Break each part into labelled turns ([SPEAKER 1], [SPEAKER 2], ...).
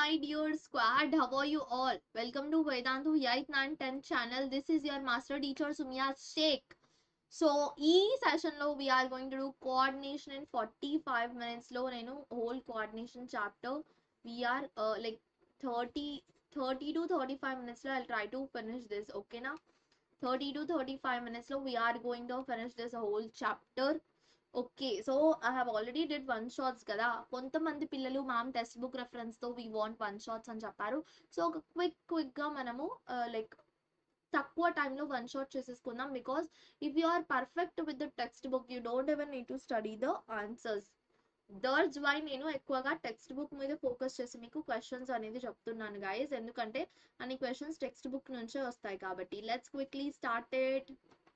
[SPEAKER 1] my dear squad. How are you all? Welcome to Vedantu 8th 9 10th channel. This is your master teacher Sumya Sheikh. So ఈ సెషన్లో we're going to do coordination in forty five మినిట్స్లో నేను whole coordination chapter we're like thirty thirty to thirty five మినిట్స్లో I try to finish this ఓకేనా thirty to thirty five మినిట్స్లో we're going to finish this whole chapter okay so I have already did one shots కదా కొంతమంది పిల్లలు ma'am textbook రెఫరెన్స్తో we want one shots అని చెప్పారు so ఒక quick క్విక్గా మనము లైక్ తక్కువ టైంలో వన్ షాట్ చేసేసుకుందాం because if you are perfect with the textbook you don't ever need to study the answers that's why నేను ఎక్కువగా టెక్స్ట్ బుక్ మీద ఫోకస్ చేసి మీకు క్వశ్చన్స్ అనేది చెప్తున్నాను గైస్ ఎందుకంటే అన్ని క్వశ్చన్స్ టెక్స్ట్ బుక్ నుంచే వస్తాయి కాబట్టి let's quickly start it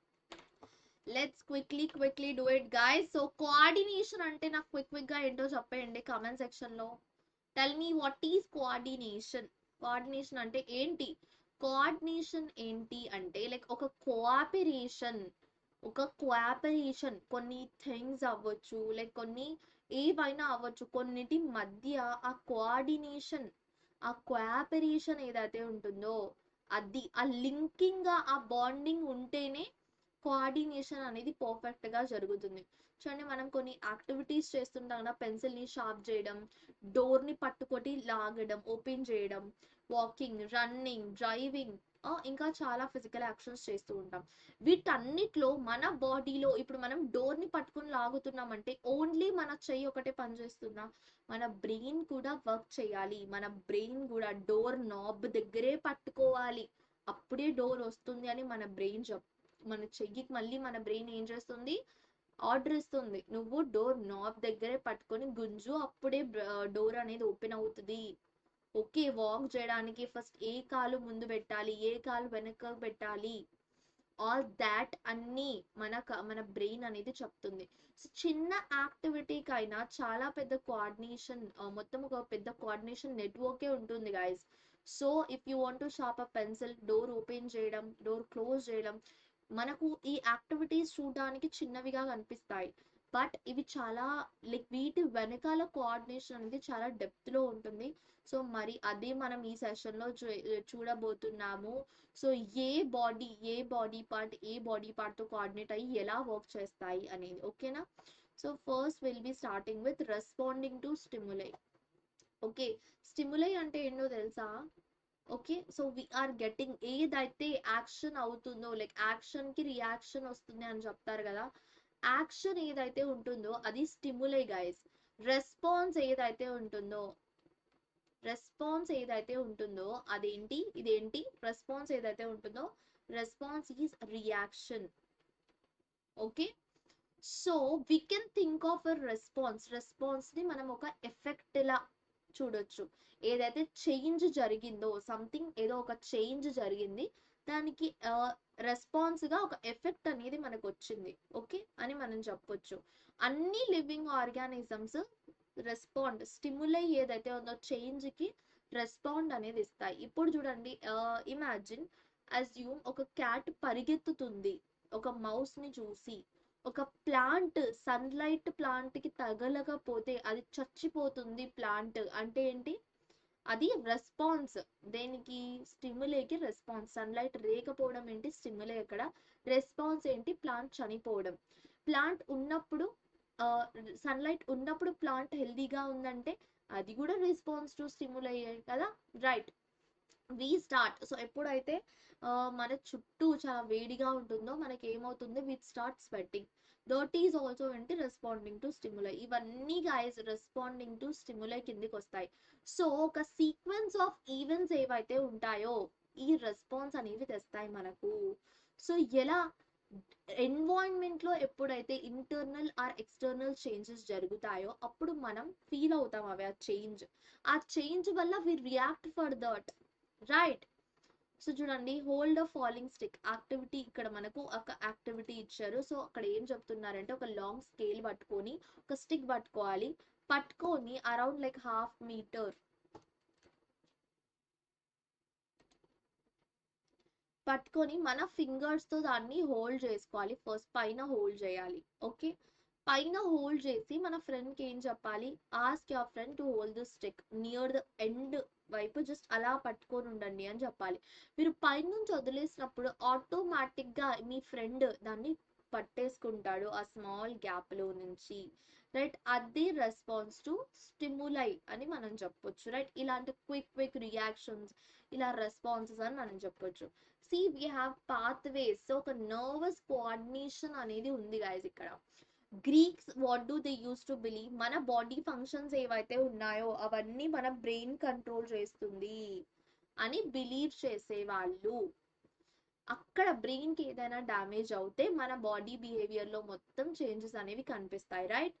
[SPEAKER 1] let's quickly quickly do it guys so coordination అంటే నాకు క్విక్ క్విక్గా ఏంటో చెప్పేయండి కామెంట్ సెక్షన్లో tell me what is coordination coordination అంటే ఏంటి కోఆర్డినేషన్ ఏంటి అంటే లైక్ ఒక కోఆపరేషన్ ఒక కోఆపరేషన్ కొన్ని థింగ్స్ అవ్వచ్చు లైక్ కొన్ని ఏవైనా అవ్వచ్చు కొన్నిటి మధ్య ఆ కోఆర్డినేషన్ ఆ కోఆపరేషన్ ఏదైతే ఉంటుందో అది ఆ లింకింగ్ ఆ బాండింగ్ ఉంటేనే కోఆర్డినేషన్ అనేది పర్ఫెక్ట్ గా జరుగుతుంది చూడండి మనం కొన్ని యాక్టివిటీస్ చేస్తుంటాం కదా పెన్సిల్ ని షార్ప్ చేయడం డోర్ ని పట్టుకొని లాగడం ఓపెన్ చేయడం వాకింగ్ రన్నింగ్ డ్రైవింగ్ ఇంకా చాలా ఫిజికల్ యాక్షన్స్ చేస్తూ ఉంటాం వీటన్నిటిలో మన బాడీలో ఇప్పుడు మనం డోర్ ని పట్టుకొని లాగుతున్నామంటే ఓన్లీ మన చెయ్యి ఒకటే పనిచేస్తుందా మన బ్రెయిన్ కూడా వర్క్ చేయాలి మన బ్రెయిన్ కూడా డోర్ నాబ్ దగ్గరే పట్టుకోవాలి అప్పుడే డోర్ వస్తుంది అని మన బ్రెయిన్ చెప్ మన చెయ్యికి మళ్ళీ మన బ్రెయిన్ ఏం చేస్తుంది ఆర్డర్ ఇస్తుంది నువ్వు డోర్ నాబ్ దగ్గరే పట్టుకొని గుంజు అప్పుడే డోర్ అనేది ఓపెన్ అవుతుంది ఓకే వాక్ చేయడానికి ఫస్ట్ ఏ కాలు ముందు పెట్టాలి ఏ కాలు వెనక పెట్టాలి ఆల్ దాట్ అన్నీ మన మన బ్రెయిన్ అనేది చెప్తుంది సో చిన్న యాక్టివిటీకైనా చాలా పెద్ద కోఆర్డినేషన్ మొత్తం ఒక పెద్ద కోఆర్డినేషన్ నెట్వర్కే ఉంటుంది guys so if you want to shop a pencil door open చేయడం డోర్ క్లోజ్ చేయడం మనకు ఈ యాక్టివిటీస్ చూడడానికి చిన్నవిగా కనిపిస్తాయి బట్ ఇవి చాలా లైక్ వీటి వెనకాల కోఆర్డినేషన్ అనేది చాలా డెప్త్లో ఉంటుంది సో మరి అదే మనం ఈ సెషన్లో చూడబోతున్నాము సో ఏ బాడీ ఏ బాడీ పార్ట్ ఏ బాడీ పార్ట్తో కోఆర్డినేట్ అయ్యి ఎలా వర్క్ చేస్తాయి అనేది ఓకేనా so first will be starting with responding to stimuli okay stimuli అంటే ఏంటో తెలుసా ఓకే సో వీఆర్ గెట్టింగ్ ఏదైతే యాక్షన్ అవుతుందో లైక్ యాక్షన్కి రియాక్షన్ వస్తుంది అని చెప్తారు కదా యాక్షన్ ఏదైతే ఉంటుందో అది స్టిములై గైస్ రెస్పాన్స్ ఏదైతే ఉంటుందో రెస్పాన్స్ ఏదైతే ఉంటుందో అదేంటి ఇదేంటి రెస్పాన్స్ ఏదైతే ఉంటుందో response is reaction okay so we can think of a response రెస్పాన్స్ని మనం ఒక ఎఫెక్ట్ లా చూడొచ్చు ఏదైతే చేంజ్ జరిగిందో సంథింగ్ ఏదో ఒక చేంజ్ జరిగింది దానికి రెస్పాన్స్గా ఒక ఎఫెక్ట్ అనేది మనకు వచ్చింది ఓకే అని మనం చెప్పొచ్చు అన్ని లివింగ్ ఆర్గానిజమ్స్ రెస్పాండ్ స్టిములై ఏదైతే ఉందో చేంజ్కి రెస్పాండ్ అనేది ఇస్తాయి ఇప్పుడు చూడండి ఇమాజిన్ అజ్యూమ్ ఒక క్యాట్ పరిగెత్తుతుంది ఒక మౌస్ని చూసి ఒక ప్లాంట్ సన్లైట్ ప్లాంట్కి తగలకపోతే అది చచ్చిపోతుంది ప్లాంట్ అంటే ఏంటి అది రెస్పాన్స్ దేనికి స్టిమ్యులేకి రెస్పాన్స్ సన్లైట్ రేకపోవడం ఏంటి స్టిమ్యులే అక్కడ రెస్పాన్స్ ఏంటి ప్లాంట్ చనిపోవడం ప్లాంట్ ఉన్నప్పుడు సన్లైట్ ఉన్నప్పుడు ప్లాంట్ హెల్దీగా ఉందంటే అది కూడా రెస్పాన్స్ టు స్టిమ్యులై కదా రైట్ వి స్టార్ట్ సో ఎప్పుడైతే మన చుట్టూ చాలా వేడిగా ఉంటుందో మనకి ఏమవుతుంది with start sweating that is also ఏంటి రెస్పాండింగ్ టు స్టిములై ఇవన్నీ గైస్ రెస్పాండింగ్ టు స్టిములై కిందికి వస్తాయి సో ఒక సీక్వెన్స్ ఆఫ్ ఈవెంట్స్ ఏవైతే ఉంటాయో ఈ రెస్పాన్స్ అనేవి తెస్తాయి మనకు సో ఎలా ఎన్వాయిన్మెంట్లో ఎప్పుడైతే ఇంటర్నల్ ఆర్ ఎక్స్టర్నల్ చేంజెస్ జరుగుతాయో అప్పుడు మనం ఫీల్ అవుతాం అవి ఆ చేంజ్ ఆ చేంజ్ వల్ల we react for that right so చూడండి hold a falling stick activity ఇక్కడ మనకు ఒక యాక్టివిటీ ఇచ్చారు సో అక్కడ ఏం చెప్తున్నారంటే ఒక లాంగ్ స్కేల్ పట్టుకొని ఒక స్టిక్ పట్టుకోవాలి పట్టుకొని అరౌండ్ లైక్ హాఫ్ మీటర్ పట్టుకొని మన ఫింగర్స్తో దాన్ని హోల్డ్ చేసుకోవాలి ఫస్ట్ పైన హోల్డ్ చేయాలి ఓకే పైన హోల్డ్ చేసి మన ఫ్రెండ్కి ఏం చెప్పాలి ask your friend to hold the stick near the end వైపు జస్ట్ అలా పట్టుకొని ఉండండి అని చెప్పాలి మీరు పైనుంచి వదిలేసినప్పుడు ఆటోమేటిక్గా మీ ఫ్రెండ్ దాన్ని పట్టేసుకుంటాడు ఆ స్మాల్ గ్యాప్లో నుంచి రైట్ అది రెస్పాన్స్ టు స్టిములై అని మనం చెప్పొచ్చు రైట్ ఇలాంటి క్విక్ క్విక్ రియాక్షన్స్ ఇలా రెస్పాన్సెస్ అని మనం చెప్పొచ్చు see we have pathways so ఒక నర్వస్ కోఆర్డినేషన్ అనేది ఉంది గాయస్ ఇక్కడ Greeks what do they use to believe మన బాడీ ఫంక్షన్స్ ఏవైతే ఉన్నాయో అవన్నీ మన బ్రెయిన్ కంట్రోల్ చేస్తుంది అని బిలీవ్ చేసేవాళ్ళు అక్కడ బ్రెయిన్కి ఏదైనా డ్యామేజ్ అవుతే మన బాడీ బిహేవియర్లో మొత్తం చేంజెస్ అనేవి కనిపిస్తాయి రైట్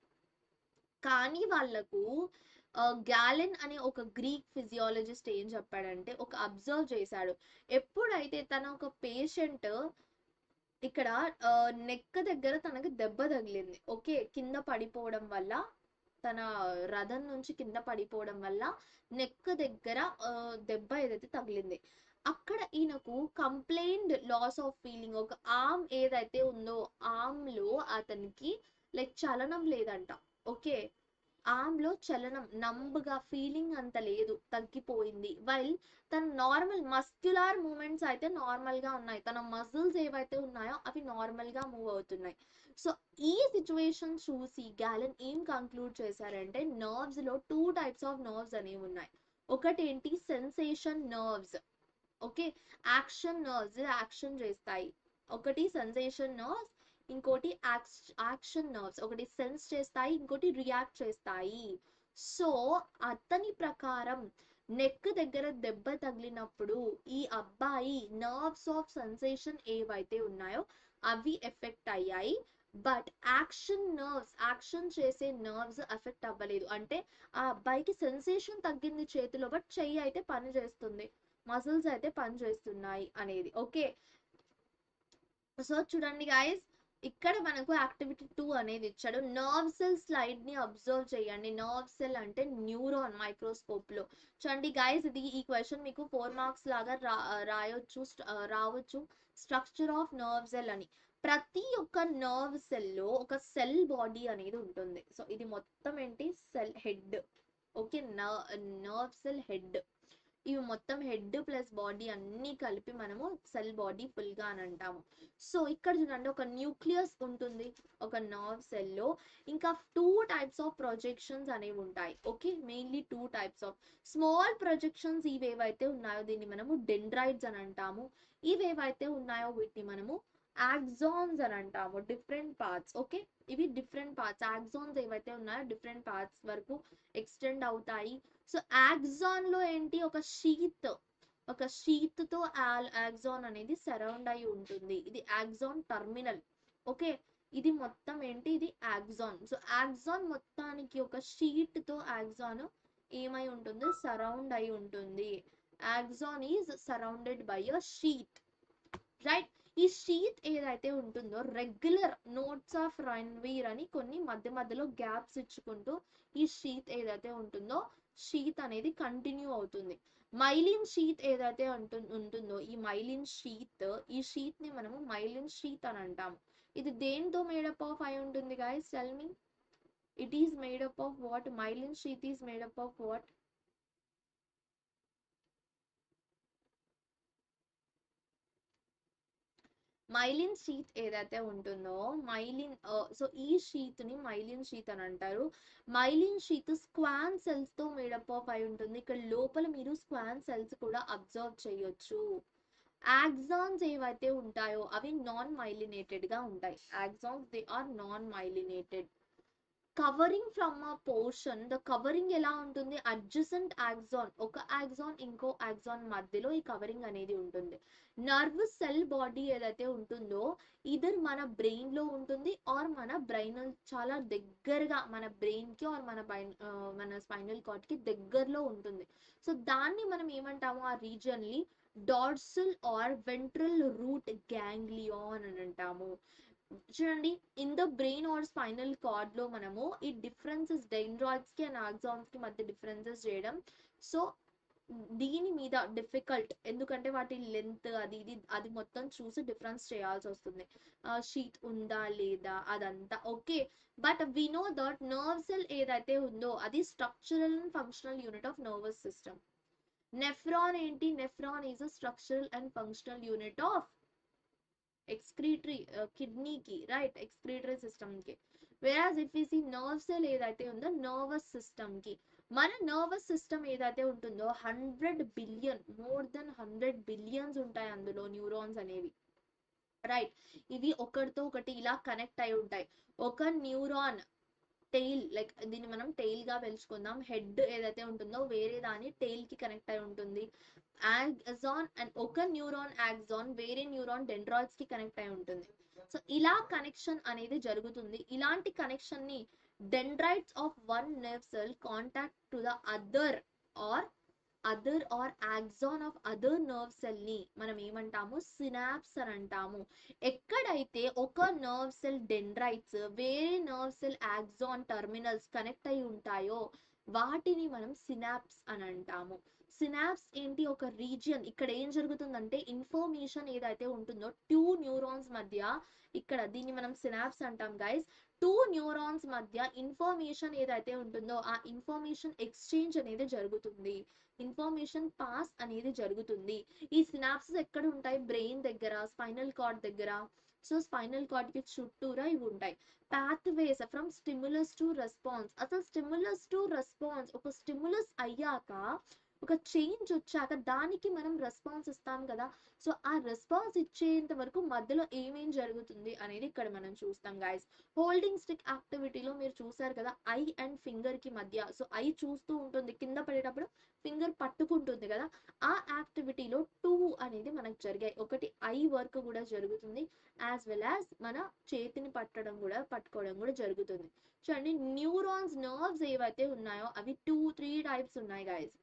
[SPEAKER 1] కానీ వాళ్ళకు గ్యాలెన్ అనే ఒక గ్రీక్ ఫిజియాలజిస్ట్ ఏం చెప్పాడంటే ఒక అబ్జర్వ్ చేశాడు ఎప్పుడైతే తన ఒక పేషెంట్ ఇక్కడ నెక్ దగ్గర తనకి దెబ్బ తగిలింది ఓకే కింద పడిపోవడం వల్ల తన రథం నుంచి కింద పడిపోవడం వల్ల నెక్ దగ్గర ఆ, దెబ్బ ఏదైతే తగిలింది అక్కడ ఈయనకు కంప్లైంట్ లాస్ ఆఫ్ ఫీలింగ్ ఒక ఆర్మ్ ఏదైతే ఉందో arm లో అతనికి లైక్ చలనం లేదంట ఓకే ఆర్మ్ లో చలనం నంబుగా ఫీలింగ్ అంత లేదు తగ్గిపోయింది వైల్ తన నార్మల్ మస్క్యులార్ మూమెంట్స్ అయితే నార్మల్ గా ఉన్నాయి తన మజిల్స్ ఏవైతే ఉన్నాయో అవి నార్మల్ గా మూవ్ అవుతున్నాయి సో ఈ సిచ్యువేషన్ చూసి గ్యాలన్ ఏం కంక్లూడ్ చేశారంటే నర్వ్స్ లో టూ టైప్స్ ఆఫ్ నర్వ్స్ అనేవి ఉన్నాయి ఒకటేంటి sensation nerves okay action nerves action చేస్తాయి ఒకటి సెన్సేషన్ నర్వ్స్ ఇంకోటి యాక్షన్ నర్వ్స్ ఒకటి సెన్స్ చేస్తాయి ఇంకోటి రియాక్ట్ చేస్తాయి సో అతని ప్రకారం నెక్ దగ్గర దెబ్బ తగిలినప్పుడు ఈ అబ్బాయి నర్వ్స్ ఆఫ్ సెన్సేషన్ ఏవైతే ఉన్నాయో అవి ఎఫెక్ట్ అయ్యాయి బట్ యాక్షన్ నర్వ్స్ యాక్షన్ చేసే నర్వ్స్ ఎఫెక్ట్ అవ్వలేదు అంటే ఆ అబ్బాయికి సెన్సేషన్ తగ్గింది చేతిలో బట్ చెయ్యి అయితే పని చేస్తుంది మసిల్స్ అయితే పని చేస్తున్నాయి అనేది ఓకే సో చూడండి గాయస్ ఇక్కడ మనకు యాక్టివిటీ టూ అనేది ఇచ్చాడు నర్వ్ సెల్ స్లైడ్ ని అబ్జర్వ్ చేయండి నర్వ్ సెల్ అంటే న్యూరాన్ మైక్రోస్కోప్ లో చూడండి గాయస్ ఇది ఈ క్వశ్చన్ మీకు ఫోర్ మార్క్స్ లాగా రా రాయొచ్చు st- ఆ, రావచ్చు స్ట్రక్చర్ ఆఫ్ నర్వ్ సెల్ అని ప్రతి ఒక్క నర్వ్ సెల్ లో ఒక సెల్ బాడీ అనేది ఉంటుంది సో ఇది మొత్తం ఏంటి cell head okay nerve cell head ఇవి మొత్తం హెడ్ ప్లస్ బాడీ అన్ని కలిపి మనము సెల్ బాడీ ఫుల్ గా అని అంటాము సో ఇక్కడ చూడండి ఒక న్యూక్లియస్ ఉంటుంది ఒక నర్వ్ సెల్ లో ఇంకా టూ టైప్స్ ఆఫ్ ప్రొజెక్షన్స్ అనేవి ఉంటాయి okay mainly two types of small projections ఇవేవైతే ఉన్నాయో దీన్ని మనము డెండ్రైడ్స్ అని అంటాము ఇవేవైతే ఉన్నాయో వీటిని మనము యాక్సాన్స్ అని అంటాము డిఫరెంట్ పార్ట్స్ ఓకే ఇవి డిఫరెంట్ పార్ట్స్ యాక్సాన్స్ ఏవైతే ఉన్నాయో డిఫరెంట్ పార్ట్స్ వరకు ఎక్స్టెండ్ అవుతాయి సో యాక్సాన్ లో ఏంటి ఒక షీత్ ఒక షీత్ తో యాక్సాన్ అనేది సరౌండ్ అయి ఉంటుంది ఇది యాక్సాన్ టర్మినల్ ఓకే ఇది మొత్తం ఏంటి ఇది యాక్సాన్ సో యాక్సాన్ మొత్తానికి ఒక షీట్ తో యాక్సాన్ ఏమై ఉంటుంది సరౌండ్ అయి ఉంటుంది axon is surrounded by a sheet right ఈ షీత్ ఏదైతే ఉంటుందో రెగ్యులర్ నోట్స్ ఆఫ్ రైన్వీర్ అని కొన్ని మధ్య మధ్యలో గ్యాప్స్ ఇచ్చుకుంటూ ఈ షీత్ ఏదైతే ఉంటుందో షీత్ అనేది కంటిన్యూ అవుతుంది మైలిన్ షీత్ ఏదైతే ఉంటు- ఉంటుందో ఈ మైలిన్ షీత్ ఈ షీత్ ని మనము మైలిన్ షీత్ అని అంటాము ఇది దేంతో మేడప్ ఆఫ్ అయి ఉంటుంది guys tell me it is made up of what myelin sheath is made up of what myelin sheath ఏదైతే ఉంటుందో మైలిన్ సో ఈ షీత్ ని మైలిన్ షీత్ అని అంటారు మైలిన్ షీత్ స్క్వాన్ సెల్స్ తో మేడప్ ఆఫ్ అయి ఉంటుంది ఇక్కడ లోపల మీరు స్క్వాన్ సెల్స్ కూడా అబ్జర్వ్ చేయొచ్చు యాక్సాన్స్ ఏవైతే ఉంటాయో అవి నాన్ మైలినేటెడ్ గా ఉంటాయి axons they are non myelinated covering from a portion the covering ఎలా ఉంటుంది అడ్జసెంట్ యాక్సాన్ ఒక యాక్సాన్ ఇంకో యాక్సాన్ మధ్యలో ఈ కవరింగ్ అనేది ఉంటుంది నర్వ్ సెల్ బాడీ ఏదైతే ఉంటుందో ఇదర్ మన బ్రెయిన్ లో ఉంటుంది ఆర్ మన బ్రెయిన్ చాలా దగ్గరగా మన బ్రెయిన్ కి ఆర్ మన బైన్ మన స్పైనల్ కార్డ్ కి దగ్గరలో ఉంటుంది సో దాన్ని మనం ఏమంటాము ఆ రీజన్ ని dorsal or ventral root ganglion అని అంటాము చూడండి in the brain or spinal cord లో మనము ఈ డిఫరెన్సెస్ డెండ్రాయిడ్స్ కి అండ్ ఆక్సాన్స్ కి మధ్య డిఫరెన్సెస్ చేయడం సో దీని మీద డిఫికల్ట్ ఎందుకంటే వాటి లెంత్ అది ఇది అది మొత్తం చూసి డిఫరెన్స్ చేయాల్సి వస్తుంది షీట్ ఉందా లేదా అదంతా okay but we know that nerve cell ఏదైతే ఉందో అది structural and functional unit of nervous system nephron ఏంటి nephron is a structural and functional unit of excretory కిడ్నీకి రైట్ ఎక్స్క్రీటరీ సిస్టమ్కి వేరాజ్ ఇఫ్ ఈ నర్వ్ సెల్ ఏదైతే ఉందో నర్వస్ సిస్టమ్కి మన నర్వస్ సిస్టమ్ ఏదైతే ఉంటుందో hundred billion more than hundred billions ఉంటాయి అందులో న్యూరాన్స్ అనేవి రైట్ ఇవి ఒకటితో ఒకటి ఇలా కనెక్ట్ అయి ఉంటాయి ఒక న్యూరాన్ టెయిల్ లైక్ దీన్ని మనం టెయిల్ గా పెంచుకుందాం హెడ్ ఏదైతే ఉంటుందో వేరే దాని టెయిల్ కి కనెక్ట్ అయి ఉంటుంది యాక్సాన్ అండ్ ఒక న్యూరాన్ యాక్సాన్ వేరే న్యూరాన్ డెండ్రాయిడ్స్ కి కనెక్ట్ అయి ఉంటుంది సో ఇలా కనెక్షన్ అనేది జరుగుతుంది ఇలాంటి కనెక్షన్ ని dendrites of one nerve cell contact to the other or other or axon of other nerve cell ని మనం ఏమంటాము సినాప్స్ అని అంటాము ఎక్కడైతే ఒక నర్వ్ సెల్ డెండ్రైట్స్ వేరే nerve cell axon terminals connect అయి ఉంటాయో వాటిని మనం సినాప్స్ అని అంటాము సినాప్స్ ఏంటి ఒక రీజియన్ ఇక్కడ ఏం జరుగుతుందంటే ఇన్ఫర్మేషన్ ఏదైతే ఉంటుందో టూ న్యూరాన్స్ మధ్య ఇక్కడ దీన్ని మనం సినాప్స్ అంటాం గైస్ టూ న్యూరాన్స్ మధ్య ఇన్ఫర్మేషన్ ఏదైతే ఉంటుందో ఆ ఇన్ఫర్మేషన్ ఎక్స్చేంజ్ అనేది జరుగుతుంది ఇన్ఫర్మేషన్ పాస్ అనేది జరుగుతుంది ఈ సినాప్సెస్ ఎక్కడ ఉంటాయి బ్రెయిన్ దగ్గర స్పైనల్ కార్డ్ దగ్గర సో స్పైనల్ కార్డ్ కి చుట్టూరా ఇవి ఉంటాయి pathways from stimulus to response అసలు స్టిమ్యులస్ టు రెస్పాన్స్ ఒక స్టిమ్యులస్ అయ్యాక ఒక చేంజ్ వచ్చాక దానికి మనం రెస్పాన్స్ ఇస్తాం కదా సో ఆ రెస్పాన్స్ ఇచ్చేంత వరకు మధ్యలో ఏమేం జరుగుతుంది అనేది ఇక్కడ మనం చూస్తాం గాయస్ హోల్డింగ్ స్టిక్ యాక్టివిటీలో మీరు చూసారు కదా ఐ అండ్ ఫింగర్ కి మధ్య సో ఐ చూస్తూ ఉంటుంది కింద పడేటప్పుడు ఫింగర్ పట్టుకుంటుంది కదా ఆ యాక్టివిటీలో టూ అనేది మనకు జరిగాయి ఒకటి ఐ వర్క్ కూడా జరుగుతుంది యాజ్ వెల్ యాజ్ మన చేతిని పట్టడం కూడా పట్టుకోవడం కూడా జరుగుతుంది చూడండి న్యూరాన్స్ నర్వ్స్ ఏవైతే ఉన్నాయో అవి టూ త్రీ టైప్స్ ఉన్నాయి గాయస్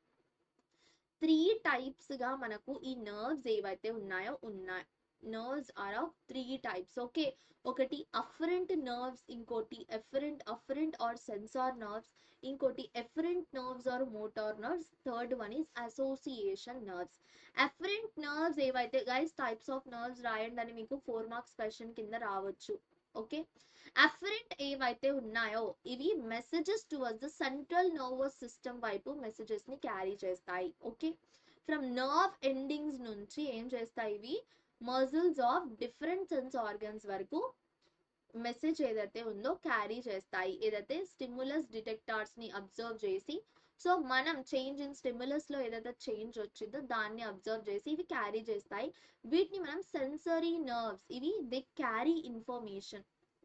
[SPEAKER 1] త్రీ టైప్స్ గా మనకు ఈ నర్వ్స్ ఏవైతే ఉన్నాయో ఉన్నాయి nerves are of three types okay ఒకటి అఫరెంట్ నర్వ్స్ ఇంకోటి efferent afferent are sensor nerves ఇంకోటి efferent nerves are motor nerves third one is association nerves efferent nerves ఏవైతే గైస్ టైప్స్ ఆఫ్ నర్వ్స్ రాయండి అని మీకు ఫోర్ మార్క్స్ క్వశ్చన్ కింద రావచ్చు okay afferent ఏవైతే ఉన్నాయో ఇవి messages towards the central nervous system వైపు మెసేజెస్ ని క్యారీ చేస్తాయి ఓకే ఫ్రమ్ నర్వ్ ఎండింగ్స్ నుంచి ఏం చేస్తాయి ఇవి muscles of different sense organs వరకు మెసేజ్ ఏదైతే ఉందో క్యారీ చేస్తాయి ఏదైతే స్టిమ్యులస్ డిటెక్టార్స్ ని అబ్జర్వ్ చేసి సో మనం చేంజ్ ఇన్ స్టిమ్యులస్ లో ఏదైతే చేంజ్ వచ్చిందో దాన్ని అబ్జర్వ్ చేసి ఇవి క్యారీ చేస్తాయి వీటిని మనం సెన్సరీ నర్వ్స్ ఇవి దే క్యారీ ఇన్ఫర్మేషన్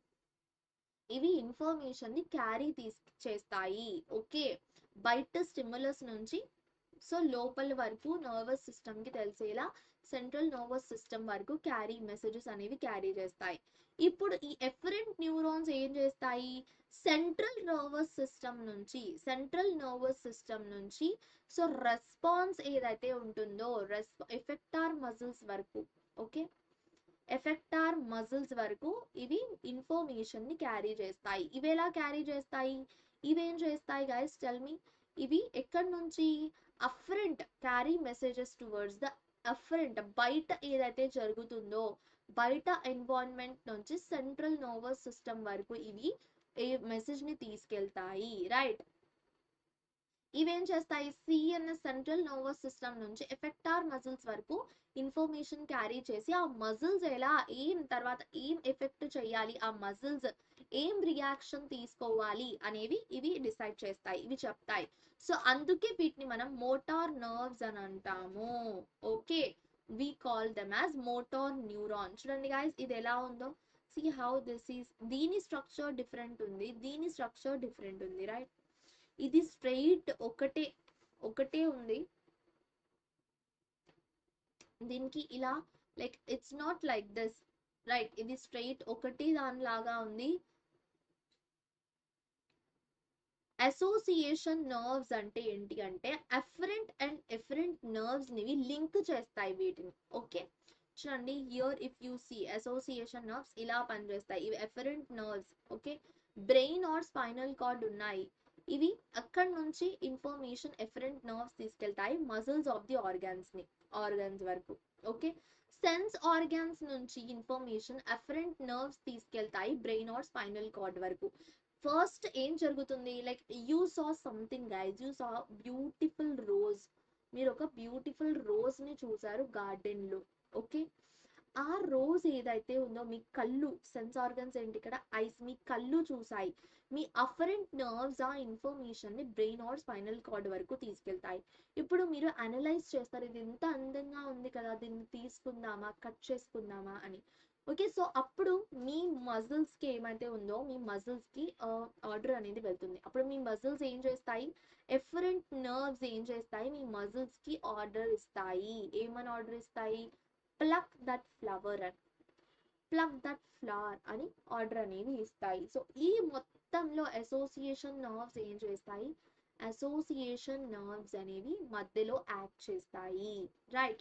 [SPEAKER 1] ఇవి ఇన్ఫర్మేషన్ ని క్యారీ తీస్ చేస్తాయి ఓకే బయట స్టిమ్యులస్ నుంచి సో లోపల వరకు నర్వస్ సిస్టమ్ కి తెలిసేలా సెంట్రల్ నర్వస్ సిస్టమ్ వరకు క్యారీ మెసేజెస్ అనేవి క్యారీ చేస్తాయి ఇప్పుడు ఈ ఎఫరెంట్ న్యూరాన్స్ ఏం చేస్తాయి సెంట్రల్ నర్వస్ సిస్టమ్ నుంచి సెంట్రల్ నర్వస్ సిస్టమ్ నుంచి సో రెస్పాన్స్ ఏదైతే ఉంటుందో రెస్ప ఎఫెక్టార్ మజిల్స్ వరకు ఓకే ఎఫెక్టార్ మజిల్స్ వరకు ఇవి ఇన్ఫర్మేషన్ ని క్యారీ చేస్తాయి ఇవి ఎలా క్యారీ చేస్తాయి ఇవేం చేస్తాయి గైస్ టెల్ మీ ఇవి ఎక్కడి నుంచి afferent carry messages towards the afferent బయట ఏదైతే జరుగుతుందో బయట ఎన్వైరన్మెంట్ నుంచి సెంట్రల్ నర్వస్ సిస్టమ్ వరకు ఇవి ఏ మెసేజ్ ని తీసుకెళ్తాయి రైట్ ఇవేం చేస్తాయి సిఎన్ఎస్ సెంట్రల్ నర్వస్ సిస్టమ్ నుంచి ఎఫెక్టార్ మజిల్స్ వరకు ఇన్ఫర్మేషన్ క్యారీ చేసి ఆ మజిల్స్ ఎలా ఏం తర్వాత ఏం ఎఫెక్ట్ చేయాలి ఆ మజిల్స్ ఏం రియాక్షన్ తీసుకోవాలి అనేవి ఇవి డిసైడ్ చేస్తాయి ఇవి చెప్తాయి సో అందుకే వీటిని మనం మోటార్ నర్వ్స్ అని అంటాము okay we call them as motor neuron చూడండి గాయస్ ఇది ఎలా ఉందో సి హౌ దిస్ ఈస్ దీని స్ట్రక్చర్ డిఫరెంట్ ఉంది దీని స్ట్రక్చర్ డిఫరెంట్ ఉంది రైట్ ఇది స్ట్రైట్ ఒకటే ఒకటే ఉంది దీనికి ఇలా like it's not like this right ఇది స్ట్రైట్ ఒకటి దానిలాగా ఉంది అసోసియేషన్ నర్వ్స్ అంటే ఏంటి అంటే అఫరెంట్ అండ్ ఎఫరెంట్ నర్వ్స్ నివి లింక్ చేస్తాయి వీటిని ఓకే చూడండి here if you see association nerves ఇలా పనిచేస్తాయి ఇవి efferent nerves okay brain or spinal cord ఉన్నాయి ఇవి అక్కడి నుంచి ఇన్ఫర్మేషన్ ఎఫరెంట్ నర్వ్స్ తీసుకెళ్తాయి మజిల్స్ ఆఫ్ ది ఆర్గాన్స్ ని ఆర్గాన్స్ వరకు ఓకే సెన్స్ ఆర్గాన్స్ నుంచి ఇన్ఫర్మేషన్ ఎఫరెంట్ నర్వ్స్ తీసుకెళ్తాయి బ్రెయిన్ ఆర్ స్పైనల్ కార్డ్ వరకు ఫస్ట్ ఏం జరుగుతుంది like you saw something guys you saw beautiful rose మీరు ఒక బ్యూటిఫుల్ రోజ్ ని చూసారు గార్డెన్ లో ఓకే ఆ రోజ్ ఏదైతే ఉందో మీ కళ్ళు సెన్స్ ఆర్గన్స్ ఏంటి ఇక్కడ ఐస్ మీ కళ్ళు చూసాయి మీ అఫరెంట్ నర్వ్స్ ఆ ఇన్ఫర్మేషన్ ని బ్రెయిన్ ఆర్ స్పైనల్ కార్డ్ వరకు తీసుకెళ్తాయి ఇప్పుడు మీరు అనలైజ్ చేస్తారు ఇది ఎంత అందంగా ఉంది కదా దీన్ని తీసుకుందామా కట్ చేసుకుందామా అని ఓకే సో అప్పుడు మీ మజిల్స్ కి ఏమైతే ఉందో మీ మజిల్స్ కి ఆర్డర్ అనేది వెళ్తుంది అప్పుడు మీ మజిల్స్ ఏం చేస్తాయి ఎఫరెంట్ నర్వ్స్ ఏం చేస్తాయి మీ మజిల్స్ కి ఆర్డర్ ఇస్తాయి ఏమని ఆర్డర్ ఇస్తాయి ప్లక్ దట్ ఫ్లవర్ అని ప్లక్ దట్ ఫ్లవర్ అని ఆర్డర్ అనేవి ఇస్తాయి సో ఈ మొత్తంలో అసోసియేషన్ నర్వ్స్ ఏం చేస్తాయి అసోసియేషన్ నర్వ్స్ అనేవి మధ్యలో యాక్ట్ చేస్తాయి రైట్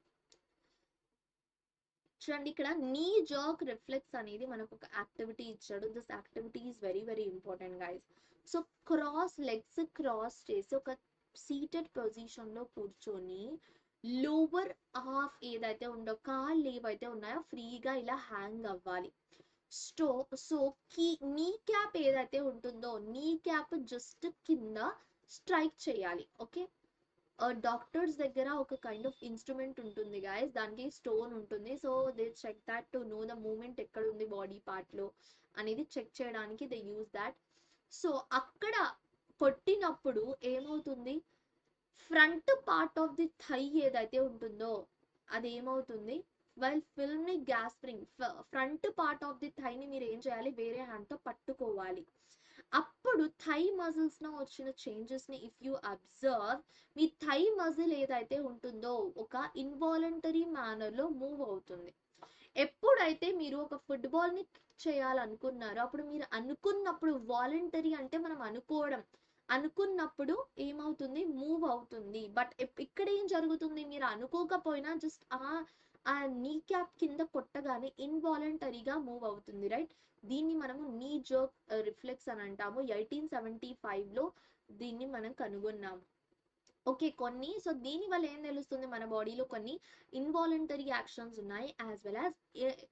[SPEAKER 1] చూడండి ఇక్కడ నీ జర్క్ రిఫ్లెక్స్ అనేది మనకు ఒక యాక్టివిటీ ఇచ్చాడు this activity is very very important guys so cross legs cross చేసి ఒక సీటెడ్ పొజిషన్ లో కూర్చొని లోవర్ హాఫ్ ఏదైతే ఉందో కాళ్ళు ఏవైతే ఉన్నాయో ఫ్రీగా ఇలా హ్యాంగ్ అవ్వాలి స్టో సో కీ నీ క్యాప్ ఏదైతే ఉంటుందో నీ క్యాప్ జస్ట్ కింద స్ట్రైక్ చేయాలి ఓకే డాక్టర్స్ దగ్గర ఒక కైండ్ ఆఫ్ ఇన్స్ట్రుమెంట్ ఉంటుంది గాయస్ దానికి స్టోన్ ఉంటుంది so they check that to know the movement ఎక్కడ ఉంది బాడీ పార్ట్ లో అనేది చెక్ చేయడానికి దే యూస్ దాట్ సో అక్కడ కొట్టినప్పుడు ఏమవుతుంది front part of the thigh ఏదైతే ఉంటుందో అది ఏమవుతుంది వైల్ ఫిల్మ్ ని gas spring front part of the thigh ని మీరు ఏం చేయాలి వేరే హ్యాండ్ తో పట్టుకోవాలి అప్పుడు థై మజిల్స్ లో వచ్చిన చేంజెస్ ని ఇఫ్ యూ అబ్జర్వ్ మీ థై మజిల్ ఏదైతే ఉంటుందో ఒక ఇన్వాలంటరీ మేనర్ లో మూవ్ అవుతుంది ఎప్పుడైతే మీరు ఒక ఫుట్బాల్ ని చేయాలనుకున్నారో అప్పుడు మీరు అనుకున్నప్పుడు వాలంటరీ అంటే మనం అనుకోవడం అనుకున్నప్పుడు ఏమవుతుంది మూవ్ అవుతుంది బట్ ఇక్కడ ఏం జరుగుతుంది మీరు అనుకోకపోయినా జస్ట్ ఆ ఆ నీ క్యాప్ కింద కొట్టగానే ఇన్వాలంటరీగా మూవ్ అవుతుంది రైట్ దీన్ని మనము నీ జోక్ రిఫ్లెక్స్ అని అంటాము ఎయిటీన్ సెవెంటీ ఫైవ్ లో దీన్ని మనం కనుగొన్నాము ఓకే కొన్ని సో దీని వల్ల ఏం తెలుస్తుంది మన బాడీలో కొన్ని ఇన్వాలంటరీ యాక్షన్స్ ఉన్నాయి as well as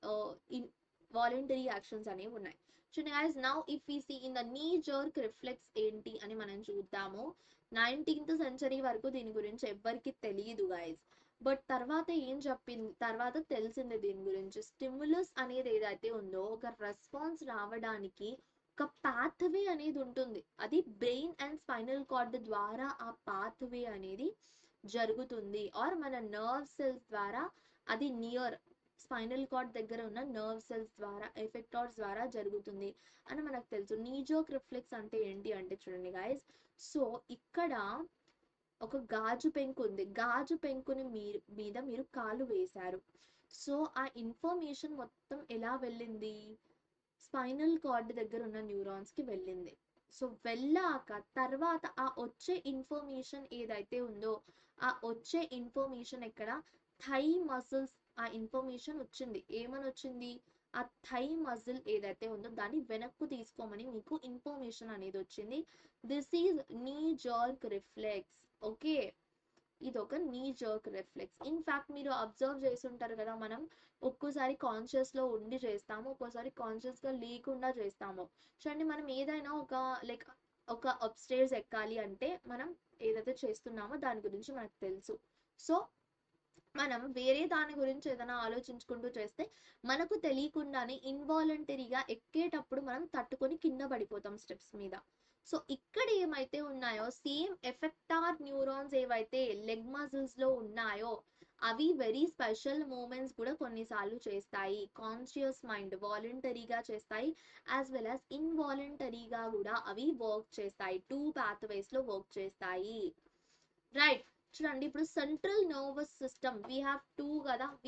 [SPEAKER 1] voluntary actions అనేవి ఉన్నాయి చూడండి guys now if we see in the knee jerk reflex ఏంటి అని మనం చూద్దాము నైన్టీన్త్ సెంచరీ వరకు దీని గురించి ఎవ్వరికి తెలియదు గైస్ బట్ తర్వాత ఏం చెప్పింది తర్వాత తెలిసింది దీని గురించి స్టిమ్యులస్ అనేది ఏదైతే ఉందో ఒక రెస్పాన్స్ రావడానికి ఒక పాత్వే అనేది ఉంటుంది అది బ్రెయిన్ అండ్ స్పైనల్ కార్డ్ ద్వారా ఆ పాత్వే అనేది జరుగుతుంది ఆర్ మన నర్వ్ సెల్స్ ద్వారా అది నియర్ స్పైనల్ కార్డ్ దగ్గర ఉన్న నర్వ్ సెల్స్ ద్వారా ఎఫెక్టార్స్ ద్వారా జరుగుతుంది అని మనకు తెలుసు నీజోక్ రిఫ్లెక్స్ అంటే ఏంటి అంటే చూడండి గాయస్ సో ఇక్కడ ఒక గాజు పెంకు ఉంది గాజు పెంకుని మీరు మీద మీరు కాలు వేశారు సో ఆ ఇన్ఫర్మేషన్ మొత్తం ఎలా వెళ్ళింది స్పైనల్ కార్డ్ దగ్గర ఉన్న న్యూరాన్స్ కి వెళ్ళింది సో వెళ్ళాక తర్వాత ఆ వచ్చే ఇన్ఫర్మేషన్ ఏదైతే ఉందో ఆ వచ్చే ఇన్ఫర్మేషన్ ఎక్కడ థై మసిల్స్ ఆ ఇన్ఫర్మేషన్ వచ్చింది ఏమని వచ్చింది ఆ థై మజిల్ ఏదైతే ఉందో దాన్ని వెనక్కు తీసుకోమని మీకు ఇన్ఫర్మేషన్ అనేది వచ్చింది this is knee jerk reflex okay ఇది ఒక knee jerk reflex in fact మీరు అబ్జర్వ్ చేసి ఉంటారు కదా మనం ఒక్కోసారి కాన్షియస్ లో ఉండి చేస్తాము ఒక్కోసారి కాన్షియస్ గా లేకుండా చేస్తాము చూడండి మనం ఏదైనా ఒక లైక్ ఒక అప్స్టేర్స్ ఎక్కాలి అంటే మనం ఏదైతే చేస్తున్నామో దాని గురించి మనకు తెలుసు సో మనం వేరే దాని గురించి ఏదైనా ఆలోచించుకుంటూ చేస్తే మనకు తెలియకుండానే ఇన్వాలంటరీగా ఎక్కేటప్పుడు మనం తట్టుకొని కింద పడిపోతాం స్టెప్స్ మీద సో ఇక్కడ ఏమైతే ఉన్నాయో సేమ్ ఎఫెక్టార్ న్యూరాన్స్ ఏవైతే లెగ్ మజిల్స్ లో ఉన్నాయో అవి వెరీ స్పెషల్ మూమెంట్స్ కూడా కొన్నిసార్లు చేస్తాయి కాన్షియస్ మైండ్ వాలంటరీగా చేస్తాయి యాజ్ వెల్ యాజ్ ఇన్వాలంటరీగా కూడా అవి వర్క్ చేస్తాయి టూ పాత్వేస్ లో వర్క్ చేస్తాయి రైట్ చూడండి ఇప్పుడు central nervous system we have two కదా we have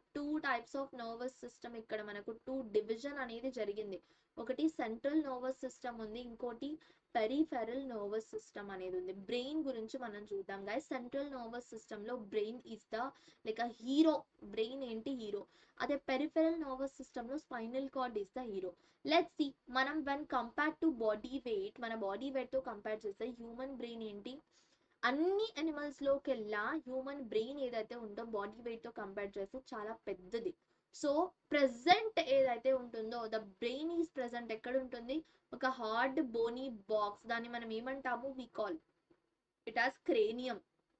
[SPEAKER 1] two types of nervous system ఇక్కడ మనకు టూ డివిజన్ అనేది జరిగింది ఒకటి సెంట్రల్ నర్వస్ సిస్టమ్ ఉంది ఇంకోటి పెరిఫెరల్ నర్వస్ సిస్టమ్ అనేది ఉంది బ్రెయిన్ గురించి మనం చూద్దాం గాయ సెంట్రల్ నర్వస్ సిస్టమ్ లో brain is the like a hero brain ఏంటి హీరో అదే పెరిఫెరల్ నర్వస్ సిస్టమ్ లో spinal cord is the hero let's see మనం when compare to body weight మన బాడీ వెయిట్ తో కంపేర్ చేస్తే హ్యూమన్ బ్రెయిన్ ఏంటి అన్ని అనిమల్స్ లోకెల్లా హ్యూమన్ బ్రెయిన్ ఏదైతే ఉందో బాడీ వెయిట్ తో కంపేర్ చేస్తే చాలా పెద్దది సో ప్రెసెంట్ ఏదైతే ఉంటుందో ద బ్రెయిన్ ఈజ్ ప్రెసెంట్ ఎక్కడ ఉంటుంది ఒక హార్డ్ బోనీ బాక్స్ దాన్ని మనం ఏమంటాము we call it as cranium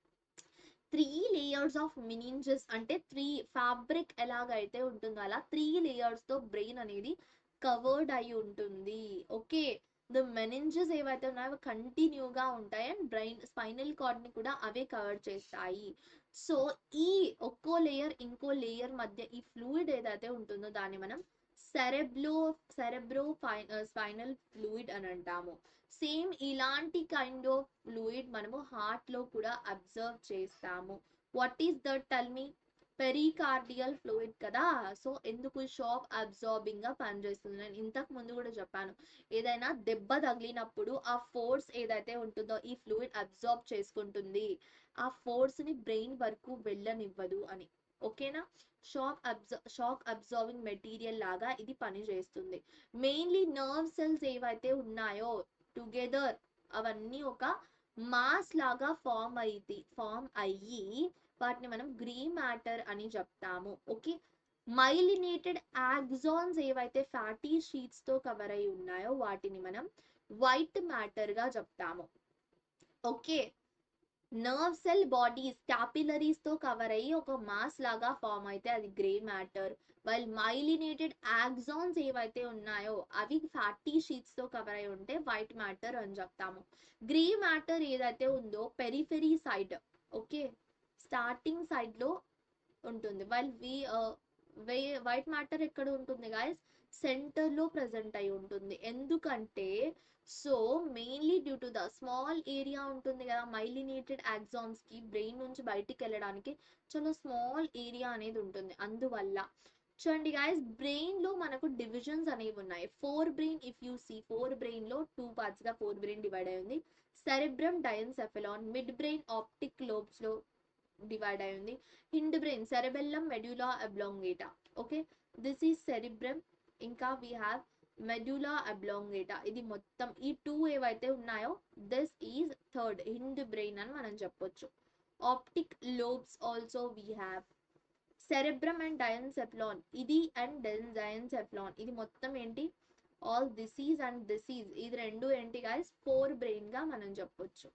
[SPEAKER 1] three layers of meninges అంటే త్రీ ఫ్యాబ్రిక్ ఎలాగైతే ఉంటుందో అలా త్రీ లేయర్స్ తో బ్రెయిన్ అనేది కవర్డ్ అయి ఉంటుంది ఓకే ద మెనింజెస్ ఏవైతే ఉన్నాయో అవి కంటిన్యూగా ఉంటాయి అండ్ బ్రెయిన్ స్పైనల్ కార్డ్ ని కూడా అవే కవర్ చేస్తాయి సో ఈ ఒక్కో లేయర్ ఇంకో లేయర్ మధ్య ఈ ఫ్లూయిడ్ ఏదైతే ఉంటుందో దాన్ని మనం సెరెబ్లో సెరెబ్రో స్పైనల్ ఫ్లూయిడ్ అని అంటాము సేమ్ ఇలాంటి కైండ్ ఆఫ్ ఫ్లూయిడ్ మనము హార్ట్ లో కూడా అబ్జర్వ్ చేస్తాము what is the tell me pericardial fluid కదా సో ఎందుకు షాక్ అబ్జార్బింగ్ గా పనిచేస్తుంది నేను ఇంతకు ముందు కూడా చెప్పాను ఏదైనా దెబ్బ తగిలినప్పుడు ఆ ఫోర్స్ ఏదైతే ఉంటుందో ఈ ఫ్లూయిడ్ అబ్జార్బ్ చేసుకుంటుంది ఆ ఫోర్స్ ని బ్రెయిన్ వరకు వెళ్ళనివ్వదు అని ఓకేనా షాక్ అబ్జ షాక్ అబ్జార్వింగ్ మెటీరియల్ లాగా ఇది పని చేస్తుంది మెయిన్లీ నర్వ్ సెల్స్ ఏవైతే ఉన్నాయో టుగెదర్ అవన్నీ ఒక మాస్ లాగా ఫామ్ అయ్యి ఫామ్ అయ్యి వాటిని మనం గ్రీ మ్యాటర్ అని చెప్తాము ఓకే మైలినేటెడ్ యాక్సాన్స్ ఏవైతే ఫ్యాటీ షీట్స్ తో కవర్ అయి ఉన్నాయో వాటిని మనం వైట్ మ్యాటర్ గా చెప్తాము okay nerve cell bodies capillaries తో కవర్ అయ్యి ఒక మాస్ లాగా ఫామ్ అయితే అది grey matter while myelinated axons ఏవైతే ఉన్నాయో అవి ఫ్యాటీ షీట్స్ తో కవర్ అయి ఉంటే వైట్ మ్యాటర్ అని చెప్తాము గ్రే మ్యాటర్ ఏదైతే ఉందో periphery side okay starting side లో ఉంటుంది వైల్ వి వైట్ మ్యాటర్ ఎక్కడ ఉంటుంది గాయస్ సెంటర్ లో ప్రజెంట్ అయి ఉంటుంది ఎందుకంటే so mainly due to the small area ఉంటుంది కదా మైలినేటెడ్ యాక్సాన్స్ కి బ్రెయిన్ నుంచి బయటికి వెళ్ళడానికి చాలా స్మాల్ ఏరియా అనేది ఉంటుంది అందువల్ల చూడండి గాయస్ బ్రెయిన్ లో మనకు డివిజన్స్ అనేవి ఉన్నాయి fore brain if you see fore brain లో టూ పార్ట్స్ గా ఫోర్ బ్రెయిన్ డివైడ్ అయి ఉంది cerebrum diencephalon mid brain optic lobes లో డివైడ్ అయి ఉంది hind brain cerebellum medulla oblongata okay this is cerebrum ఇంకా వీ హ్యావ్ మెడ్యులా అబ్లాంగేటా ఇది మొత్తం ఈ టూ ఏవైతే ఉన్నాయో this is third hind brain అని మనం చెప్పొచ్చు optic lobes also we have cerebrum and diencephalon ఇది అండ్ డయన్సెఫ్లాన్ ఇది మొత్తం ఏంటి ఆల్ దిసీజ్ అండ్ దిసీజ్ ఇది రెండు ఏంటి గాయస్ ఫోర్ బ్రెయిన్ గా మనం చెప్పొచ్చు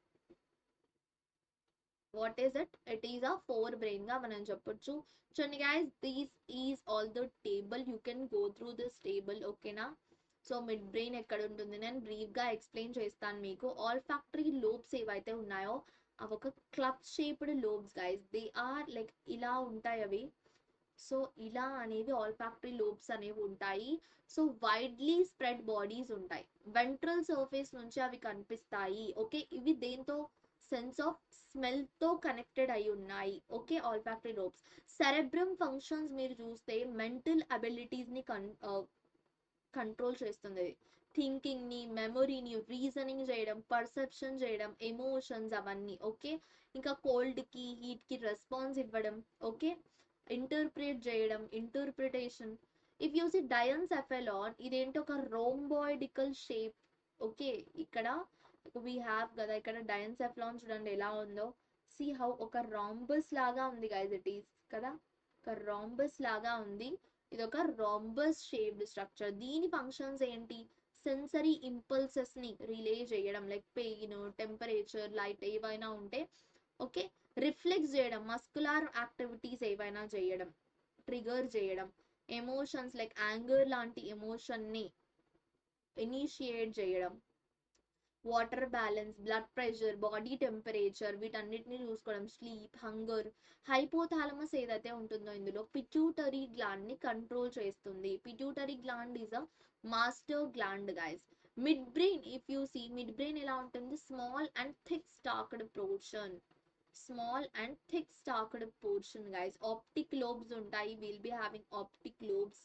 [SPEAKER 1] what is it it is a fore brain గా మనం చెప్పొచ్చు చూడండి guys these is all the table you can go through this table ఓకేనా సో మిడ్ బ్రెయిన్ ఎక్కడ ఉంటుంది నేను బ్రీఫ్ గా ఎక్స్ప్లెయిన్ చేస్తాను మీకు ఆల్ ఫ్యాక్టరీ లోబ్స్ ఏవైతే ఉన్నాయో అవి ఒక club shaped lobes guys they are like ఇలా ఉంటాయి అవి సో ఇలా అనేవి ఆల్ ఫ్యాక్టరీ లోబ్స్ అనేవి ఉంటాయి సో వైడ్లీ స్ప్రెడ్ బాడీస్ ఉంటాయి వెంట్రల్ సర్ఫేస్ నుంచి అవి కనిపిస్తాయి ఓకే ఇవి దేంతో సెన్స్ ఆఫ్ స్మెల్ తో కనెక్టెడ్ అయి ఉన్నాయి okay olfactory lobes cerebrum functions మీరు చూస్తే మెంటల్ అబిలిటీస్ ని కన్ కంట్రోల్ చేస్తుంది థింకింగ్ ని మెమొరీని రీజనింగ్ చేయడం పర్సెప్షన్ చేయడం ఎమోషన్స్ అవన్నీ ఓకే ఇంకా కోల్డ్ కి హీట్ కి రెస్పాన్స్ ఇవ్వడం ఓకే ఇంటర్ప్రిట్ చేయడం ఇంటర్ప్రిటేషన్ ఇఫ్ యూసి డయన్సెఫెలాన్ ఇదేంటి ఒక రోంబాయిడికల్ షేప్ ఓకే ఇక్కడ వీ హ్యావ్ కదా ఇక్కడ డయన్సెఫ్లాన్ చూడండి ఎలా ఉందో సి హౌ ఒక రాంబస్ లాగా ఉంది గైజ్ ఇట్ ఈస్ కదా ఒక రాంబస్ లాగా ఉంది ఇది ఒక రాంబస్ షేప్డ్ స్ట్రక్చర్ దీని ఫంక్షన్స్ ఏంటి సెన్సరీ ఇంపల్సెస్ ని రిలే చేయడం లైక్ పెయిన్ టెంపరేచర్ లైట్ ఏవైనా ఉంటే ఓకే రిఫ్లెక్స్ చేయడం మస్కులార్ యాక్టివిటీస్ ఏవైనా చేయడం ట్రిగర్ చేయడం ఎమోషన్స్ లైక్ యాంగర్ లాంటి ఎమోషన్ ని ఇనిషియేట్ చేయడం water balance blood pressure body temperature వీటన్నిటిని చూసుకోవడం స్లీప్ హంగర్ హైపోథాలమస్ ఏదైతే ఉంటుందో ఇందులో పిట్యూటరీ గ్లాండ్ ని కంట్రోల్ చేస్తుంది pituitary gland is a master gland guys mid brain if you see mid brain ఎలా ఉంటుంది small and thick stacked portion small and thick stacked portion guys optic lobes ఉంటాయి will be having optic lobes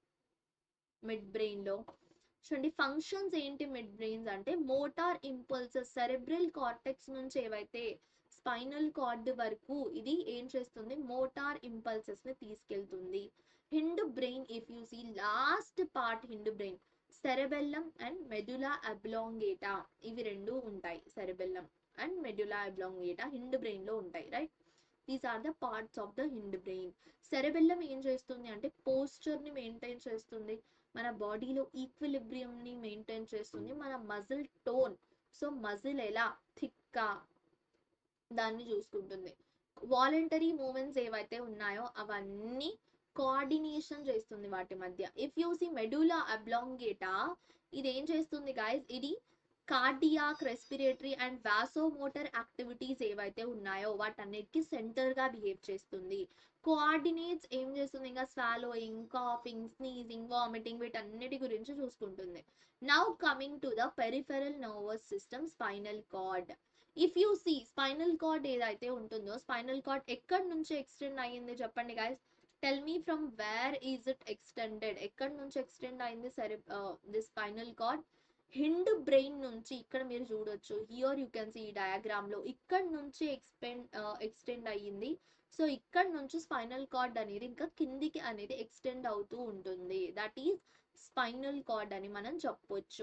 [SPEAKER 1] mid brain లో చూడండి functions ఏంటి mid brains అంటే motor impulses cerebral cortex నుంచి ఏవైతే spinal cord వరకు ఇది ఏం చేస్తుంది మోటార్ ఇంపల్సెస్ ని తీసుకెళ్తుంది hind brain if you see last part hind brain cerebellum and medulla oblongata ఇవి రెండు ఉంటాయి cerebellum and medulla oblongata hind brain లో ఉంటాయి right these are the parts of the hind brain cerebellum ఏం చేస్తుంది అంటే పోస్చర్ ని మెయింటైన్ చేస్తుంది మన బాడీలో ఈక్విలిబ్రియం ని మెయింటైన్ చేస్తుంది మన మజిల్ టోన్ సో మజిల్ ఎలా థిక్గా దాన్ని చూసుకుంటుంది వాలంటరీ మూమెంట్స్ ఏవైతే ఉన్నాయో అవన్నీ కోఆర్డినేషన్ చేస్తుంది వాటి మధ్య if you see medulla oblongata ఇది ఏం చేస్తుంది గాయస్ ఇది cardiac respiratory and vasomotor activities ఏవైతే ఉన్నాయో వాటన్నిటికీ సెంటర్ గా బిహేవ్ చేస్తుంది కోఆర్డినేట్స్ ఏం చేస్తుంది ఇంకా స్వాలోయింగ్ కాఫింగ్ స్నీజింగ్ వామిటింగ్ వీటన్నిటి గురించి చూసుకుంటుంది now coming to the peripheral nervous system spinal cord if you see spinal cord ఏదైతే ఉంటుందో స్పైనల్ కార్డ్ ఎక్కడి నుంచి ఎక్స్టెండ్ అయ్యింది చెప్పండి guys tell me from where is it extended ఎక్కడి నుంచి ఎక్స్టెండ్ అయింది సరే the spinal cord hind brain నుంచి ఇక్కడ మీరు చూడొచ్చు హియర్ యూ కెన్ సీ ఈ డయాగ్రామ్ లో ఇక్కడ నుంచి ఎక్స్పెండ్ ఎక్స్టెండ్ అయ్యింది సో ఇక్కడ నుంచి స్పైనల్ కార్డ్ అనేది ఇంకా కిందికి అనేది ఎక్స్టెండ్ అవుతూ ఉంటుంది దట్ ఈస్ స్పైనల్ కార్డ్ అని మనం చెప్పొచ్చు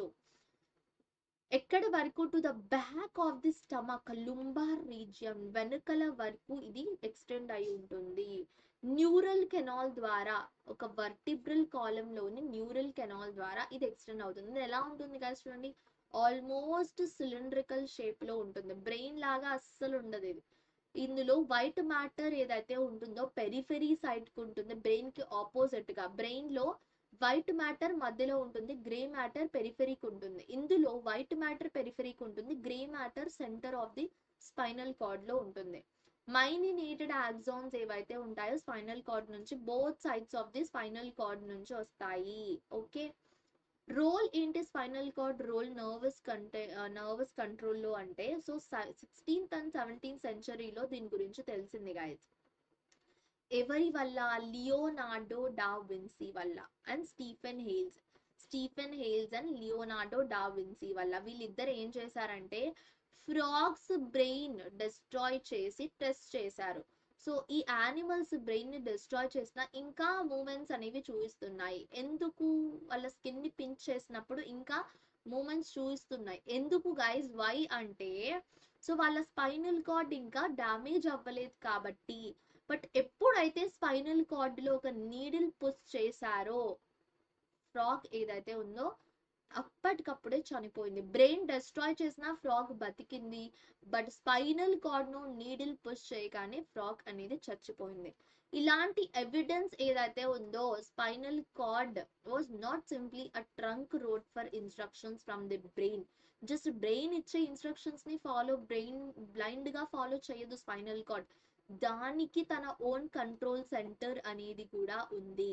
[SPEAKER 1] ఎక్కడి వరకు to the back of the stomach lumbar region వెనుకల వరకు ఇది ఎక్స్టెండ్ అయి ఉంటుంది న్యూరల్ కెనాల్ ద్వారా ఒక వర్టిబ్రల్ కాలం లోని న్యూరల్ కెనాల్ ద్వారా ఇది ఎక్స్టెండ్ అవుతుంది ఇది ఎలా ఉంటుంది కదా చూడండి ఆల్మోస్ట్ సిలిండ్రికల్ షేప్ లో ఉంటుంది బ్రెయిన్ లాగా అస్సలు ఉండదు ఇది ఇందులో వైట్ మ్యాటర్ ఏదైతే ఉంటుందో పెరిఫెరీ సైడ్ కు ఉంటుంది బ్రెయిన్ కి ఆపోజిట్ గా బ్రెయిన్ లో వైట్ మ్యాటర్ మధ్యలో ఉంటుంది గ్రే మ్యాటర్ పెరిఫెరీకి ఉంటుంది ఇందులో వైట్ మ్యాటర్ పెరిఫెరీకి ఉంటుంది grey matter centre of the spinal cord లో ఉంటుంది మైనినేటెడ్ ఆక్సాన్స్ ఏవైతే ఉంటాయో స్పైనల్ కార్డ్ నుంచి both sides of the spinal cord నుంచి వస్తాయి ఓకే రోల్ ఏంటి స్పైనల్ కార్డ్ రోల్ నర్వస్ కంటే నర్వస్ కంట్రోల్లో అంటే సో సిక్స్టీన్త్ అండ్ సెవెంటీన్త్ సెంచరీలో దీని గురించి తెలిసింది గాయస్ ఎవరి వల్ల లియోనార్డో డా విన్సీ వల్ల and Stephen Hales Stephen Hales and Leonardo da Vinci వల్ల వీళ్ళిద్దరు ఏం చేశారంటే ఫ్రాగ్స్ బ్రెయిన్ డిస్ట్రాయ్ చేసి టెస్ట్ చేశారు సో ఈ యానిమల్స్ బ్రెయిన్ ని డిస్ట్రాయ్ చేసిన ఇంకా మూమెంట్స్ అనేవి చూపిస్తున్నాయి ఎందుకు వాళ్ళ స్కిన్ ని పించ్ చేసినప్పుడు ఇంకా మూమెంట్స్ చూపిస్తున్నాయి ఎందుకు గైస్ వై అంటే సో వాళ్ళ స్పైనల్ కార్డ్ ఇంకా డ్యామేజ్ అవ్వలేదు కాబట్టి బట్ ఎప్పుడైతే స్పైనల్ కార్డ్ లో ఒక నీడిల్ పుష్ చేశారో ఫ్రాక్ ఏదైతే ఉందో అప్పటికప్పుడే చనిపోయింది బ్రెయిన్ డిస్ట్రాయ్ చేసిన ఫ్రాక్ బతికింది బట్ స్పైనల్ కార్డ్ ను నీడిల్ పుష్ చేయగానే ఫ్రాక్ అనేది చచ్చిపోయింది ఇలాంటి ఎవిడెన్స్ ఏదైతే ఉందో spinal cord was not simply a trunk road for instructions from the brain just brain ఇచ్చే ఇన్స్ట్రక్షన్స్ ని ఫాలో బ్రెయిన్ బ్లైండ్ గా ఫాలో చేయదు స్పైనల్ కార్డ్ దానికి తన ఓన్ కంట్రోల్ సెంటర్ అనేది కూడా ఉంది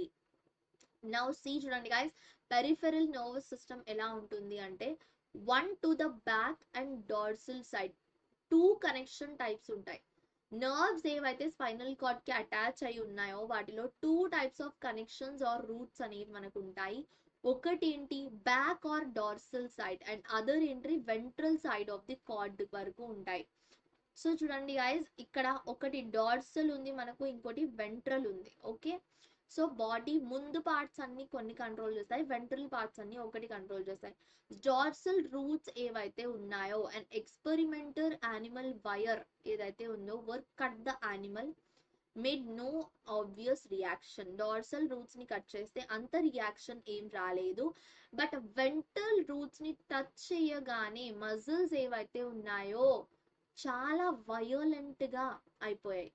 [SPEAKER 1] నౌ సీ చూడండి గైస్ పెరిఫెరల్ నర్వస్ సిస్టమ్ ఎలా ఉంటుంది అంటే one to the back and dorsal side two connection types ఉంటాయి నర్వ్స్ ఏవైతే స్పైనల్ కార్డ్ కి అటాచ్ అయి ఉన్నాయో వాటిలో two types of connections or roots అనేవి మనకు ఉంటాయి ఒకటి ఏంటి back or dorsal side and other ఏంటి ventral side of the cord వరకు ఉంటాయి సో చూడండి గైస్ ఇక్కడ ఒకటి డార్సల్ ఉంది మనకు ఇంకోటి వెంట్రల్ ఉంది ఓకే సో బాడీ ముందు పార్ట్స్ అన్ని కొన్ని కంట్రోల్ చేస్తాయి వెంట్రల్ పార్ట్స్ అన్ని ఒకటి కంట్రోల్ చేస్తాయి డార్సల్ రూట్స్ ఏవైతే ఉన్నాయో అండ్ ఎక్స్పెరిమెంటర్ యానిమల్ వైర్ ఏదైతే ఉందో work cut the animal made no obvious reaction dorsal roots ని కట్ చేస్తే అంత రియాక్షన్ ఏం రాలేదు బట్ వెంట్రల్ రూట్స్ ని టచ్ చేయగానే మజిల్స్ ఏవైతే ఉన్నాయో చాలా వయోలెంట్ గా అయిపోయాయి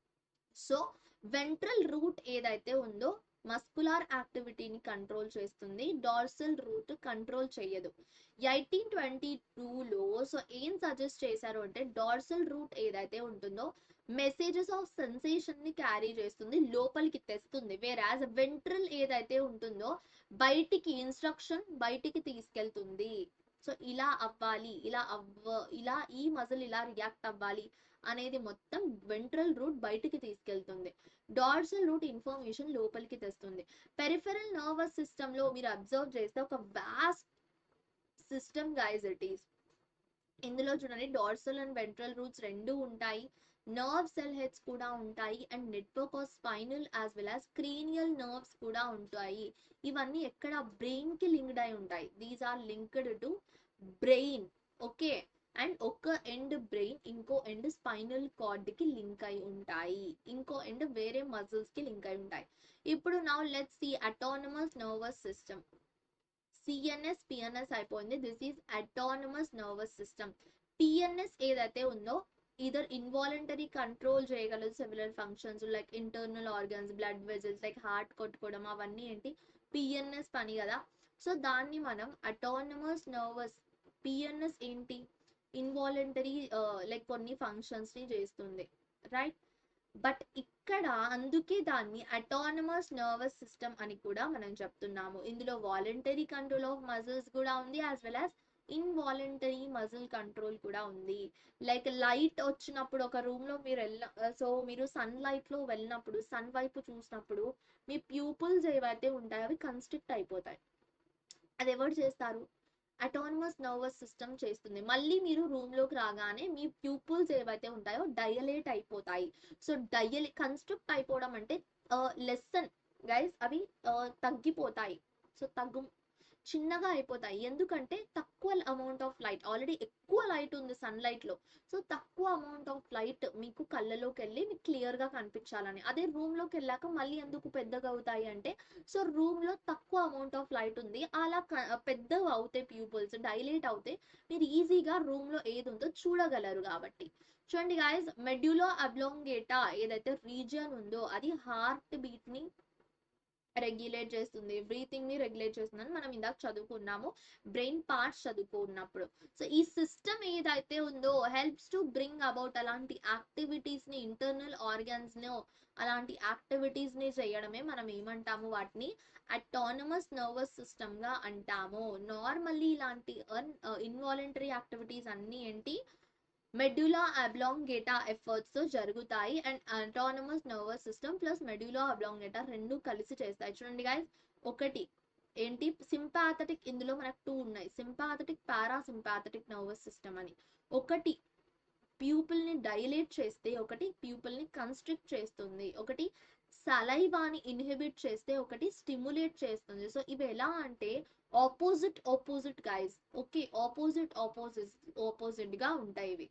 [SPEAKER 1] సో వెంట్రల్ రూట్ ఏదైతే ఉందో మస్కులార్ యాక్టివిటీని కంట్రోల్ చేస్తుంది డార్సల్ రూట్ కంట్రోల్ చేయదు ఎయిటీన్ ట్వంటీ టూలో సో ఏం సజెస్ట్ చేశారు అంటే డార్సల్ రూట్ ఏదైతే ఉంటుందో మెసేజెస్ ఆఫ్ సెన్సేషన్ ని క్యారీ చేస్తుంది లోపలికి తెస్తుంది వేరాజ్ వెంట్రల్ ఏదైతే ఉంటుందో బయటికి ఇన్స్ట్రక్షన్ బయటికి తీసుకెళ్తుంది సో ఇలా అవ్వాలి ఇలా అవ్వ ఇలా ఈ మజిల్ ఇలా రియాక్ట్ అవ్వాలి అనేది మొత్తం వెంట్రల్ రూట్ బయటికి తీసుకెళ్తుంది డార్సల్ రూట్ ఇన్ఫర్మేషన్ లోపలికి తెస్తుంది పెరిఫెరల్ నర్వస్ సిస్టమ్ లో మీరు అబ్జర్వ్ చేస్తే ఒక vast system guys it is ఇందులో చూడండి డార్సల్ అండ్ వెంట్రల్ రూట్స్ రెండు ఉంటాయి నర్వ్ సెల్ హెడ్స్ కూడా ఉంటాయి and network of spinal as well as cranial nerves కూడా ఉంటాయి ఇవన్నీ ఎక్కడ బ్రెయిన్ కి లింక్డ్ అయి ఉంటాయి these are linked to brain okay and ఒక ఎండ్ బ్రెయిన్ ఇంకో ఎండ్ స్పైనల్ కార్డ్ కి లింక్ అయి ఉంటాయి ఇంకో ఎండ్ వేరే మజిల్స్ కి లింక్ అయి ఉంటాయి ఇప్పుడు now let's see autonomous nervous system CNS PNS అయిపోయింది this is autonomous nervous system PNS ఏదైతే ఉందో ఇదర్ ఇన్వాలంటరీ కంట్రోల్ చేయగలదు several functions like internal organs blood vessels like heart కొట్టుకోవడం అవన్నీ ఏంటి పిఎన్ఎస్ పని కదా సో దాన్ని మనం అటానమస్ నర్వస్ పిఎన్ఎస్ ఏంటి ఇన్వాలంటరీ లైక్ కొన్ని ఫంక్షన్స్ ని చేస్తుంది రైట్ బట్ ఇక్కడ అందుకే దాన్ని అటానమస్ నర్వస్ సిస్టమ్ అని కూడా మనం చెప్తున్నాము ఇందులో వాలంటరీ కంట్రోల్ ఆఫ్ మజిల్స్ కూడా ఉంది as well as involuntary muscle control కూడా ఉంది లైక్ లైట్ వచ్చినప్పుడు ఒక రూమ్ లో మీరు వెళ్ళ సో మీరు సన్ లైట్ లో వెళ్ళినప్పుడు సన్ వైపు చూసినప్పుడు మీ ప్యూపుల్స్ ఏవైతే ఉంటాయో అవి కన్స్ట్రిక్ట్ అయిపోతాయి అది ఎవరు చేస్తారు అటానమస్ నర్వస్ సిస్టమ్ చేస్తుంది మళ్ళీ మీరు రూమ్ లోకి రాగానే మీ ప్యూపుల్స్ ఏవైతే ఉంటాయో డయలేట్ అయిపోతాయి సో డయలే కన్స్ట్రక్ట్ అయిపోవడం అంటే లెసన్ గైస్ అవి తగ్గిపోతాయి సో తగ్గు చిన్నగా అయిపోతాయి ఎందుకంటే తక్కువ అమౌంట్ ఆఫ్ లైట్ ఆల్రెడీ ఎక్కువ లైట్ ఉంది సన్ లైట్ లో సో తక్కువ అమౌంట్ ఆఫ్ లైట్ మీకు కళ్ళలోకి వెళ్ళి మీకు క్లియర్ గా కనిపించాలని అదే రూమ్ లోకి వెళ్ళాక మళ్ళీ ఎందుకు పెద్దగా అవుతాయి అంటే సో రూమ్ లో తక్కువ అమౌంట్ ఆఫ్ లైట్ ఉంది అలా పెద్దగా అవుతాయి ప్యూపుల్స్ డైలేట్ అవుతే మీరు ఈజీగా రూమ్ లో ఏది ఉందో చూడగలరు కాబట్టి చూడండి గాయస్ మెడ్యులో అబ్లోంగేటా ఏదైతే రీజియన్ ఉందో అది హార్ట్ బీట్ ని రెగ్యులేట్ చేస్తుంది బ్రీతింగ్ ని రెగ్యులేట్ చేస్తుందని మనం ఇందాక చదువుకున్నాము బ్రెయిన్ పార్ట్స్ చదువుకున్నప్పుడు సో ఈ సిస్టమ్ ఏదైతే ఉందో హెల్ప్స్ టు బ్రింగ్ అబౌట్ అలాంటి యాక్టివిటీస్ ని ఇంటర్నల్ ఆర్గన్స్ ను అలాంటి యాక్టివిటీస్ ని చేయడమే మనం ఏమంటాము వాటిని అటానమస్ నర్వస్ సిస్టమ్ గా అంటాము నార్మల్లీ ఇలాంటి అన్ ఇన్వాలంటరీ యాక్టివిటీస్ అన్ని ఏంటి మెడ్యులా అబ్లాంగేటా ఎఫర్ట్స్ తో జరుగుతాయి and autonomous nervous system plus medulla oblongata రెండు కలిసి చేస్తాయి చూడండి గైస్ ఒకటి ఏంటి సింపాథటిక్ ఇందులో మనకు టూ ఉన్నాయి సింపాథటిక్ పారాసింపాథటిక్ నర్వస్ సిస్టమ్ అని ఒకటి ప్యూపుల్ ని డైలేట్ చేస్తే ఒకటి ప్యూపుల్ ని కన్స్ట్రిక్ట్ చేస్తుంది ఒకటి సలైవాని ఇన్హిబిట్ చేస్తే ఒకటి స్టిమ్యులేట్ చేస్తుంది సో ఇవి ఎలా అంటే opposite opposite guys okay opposite opposite opposite గా ఉంటాయి ఇవి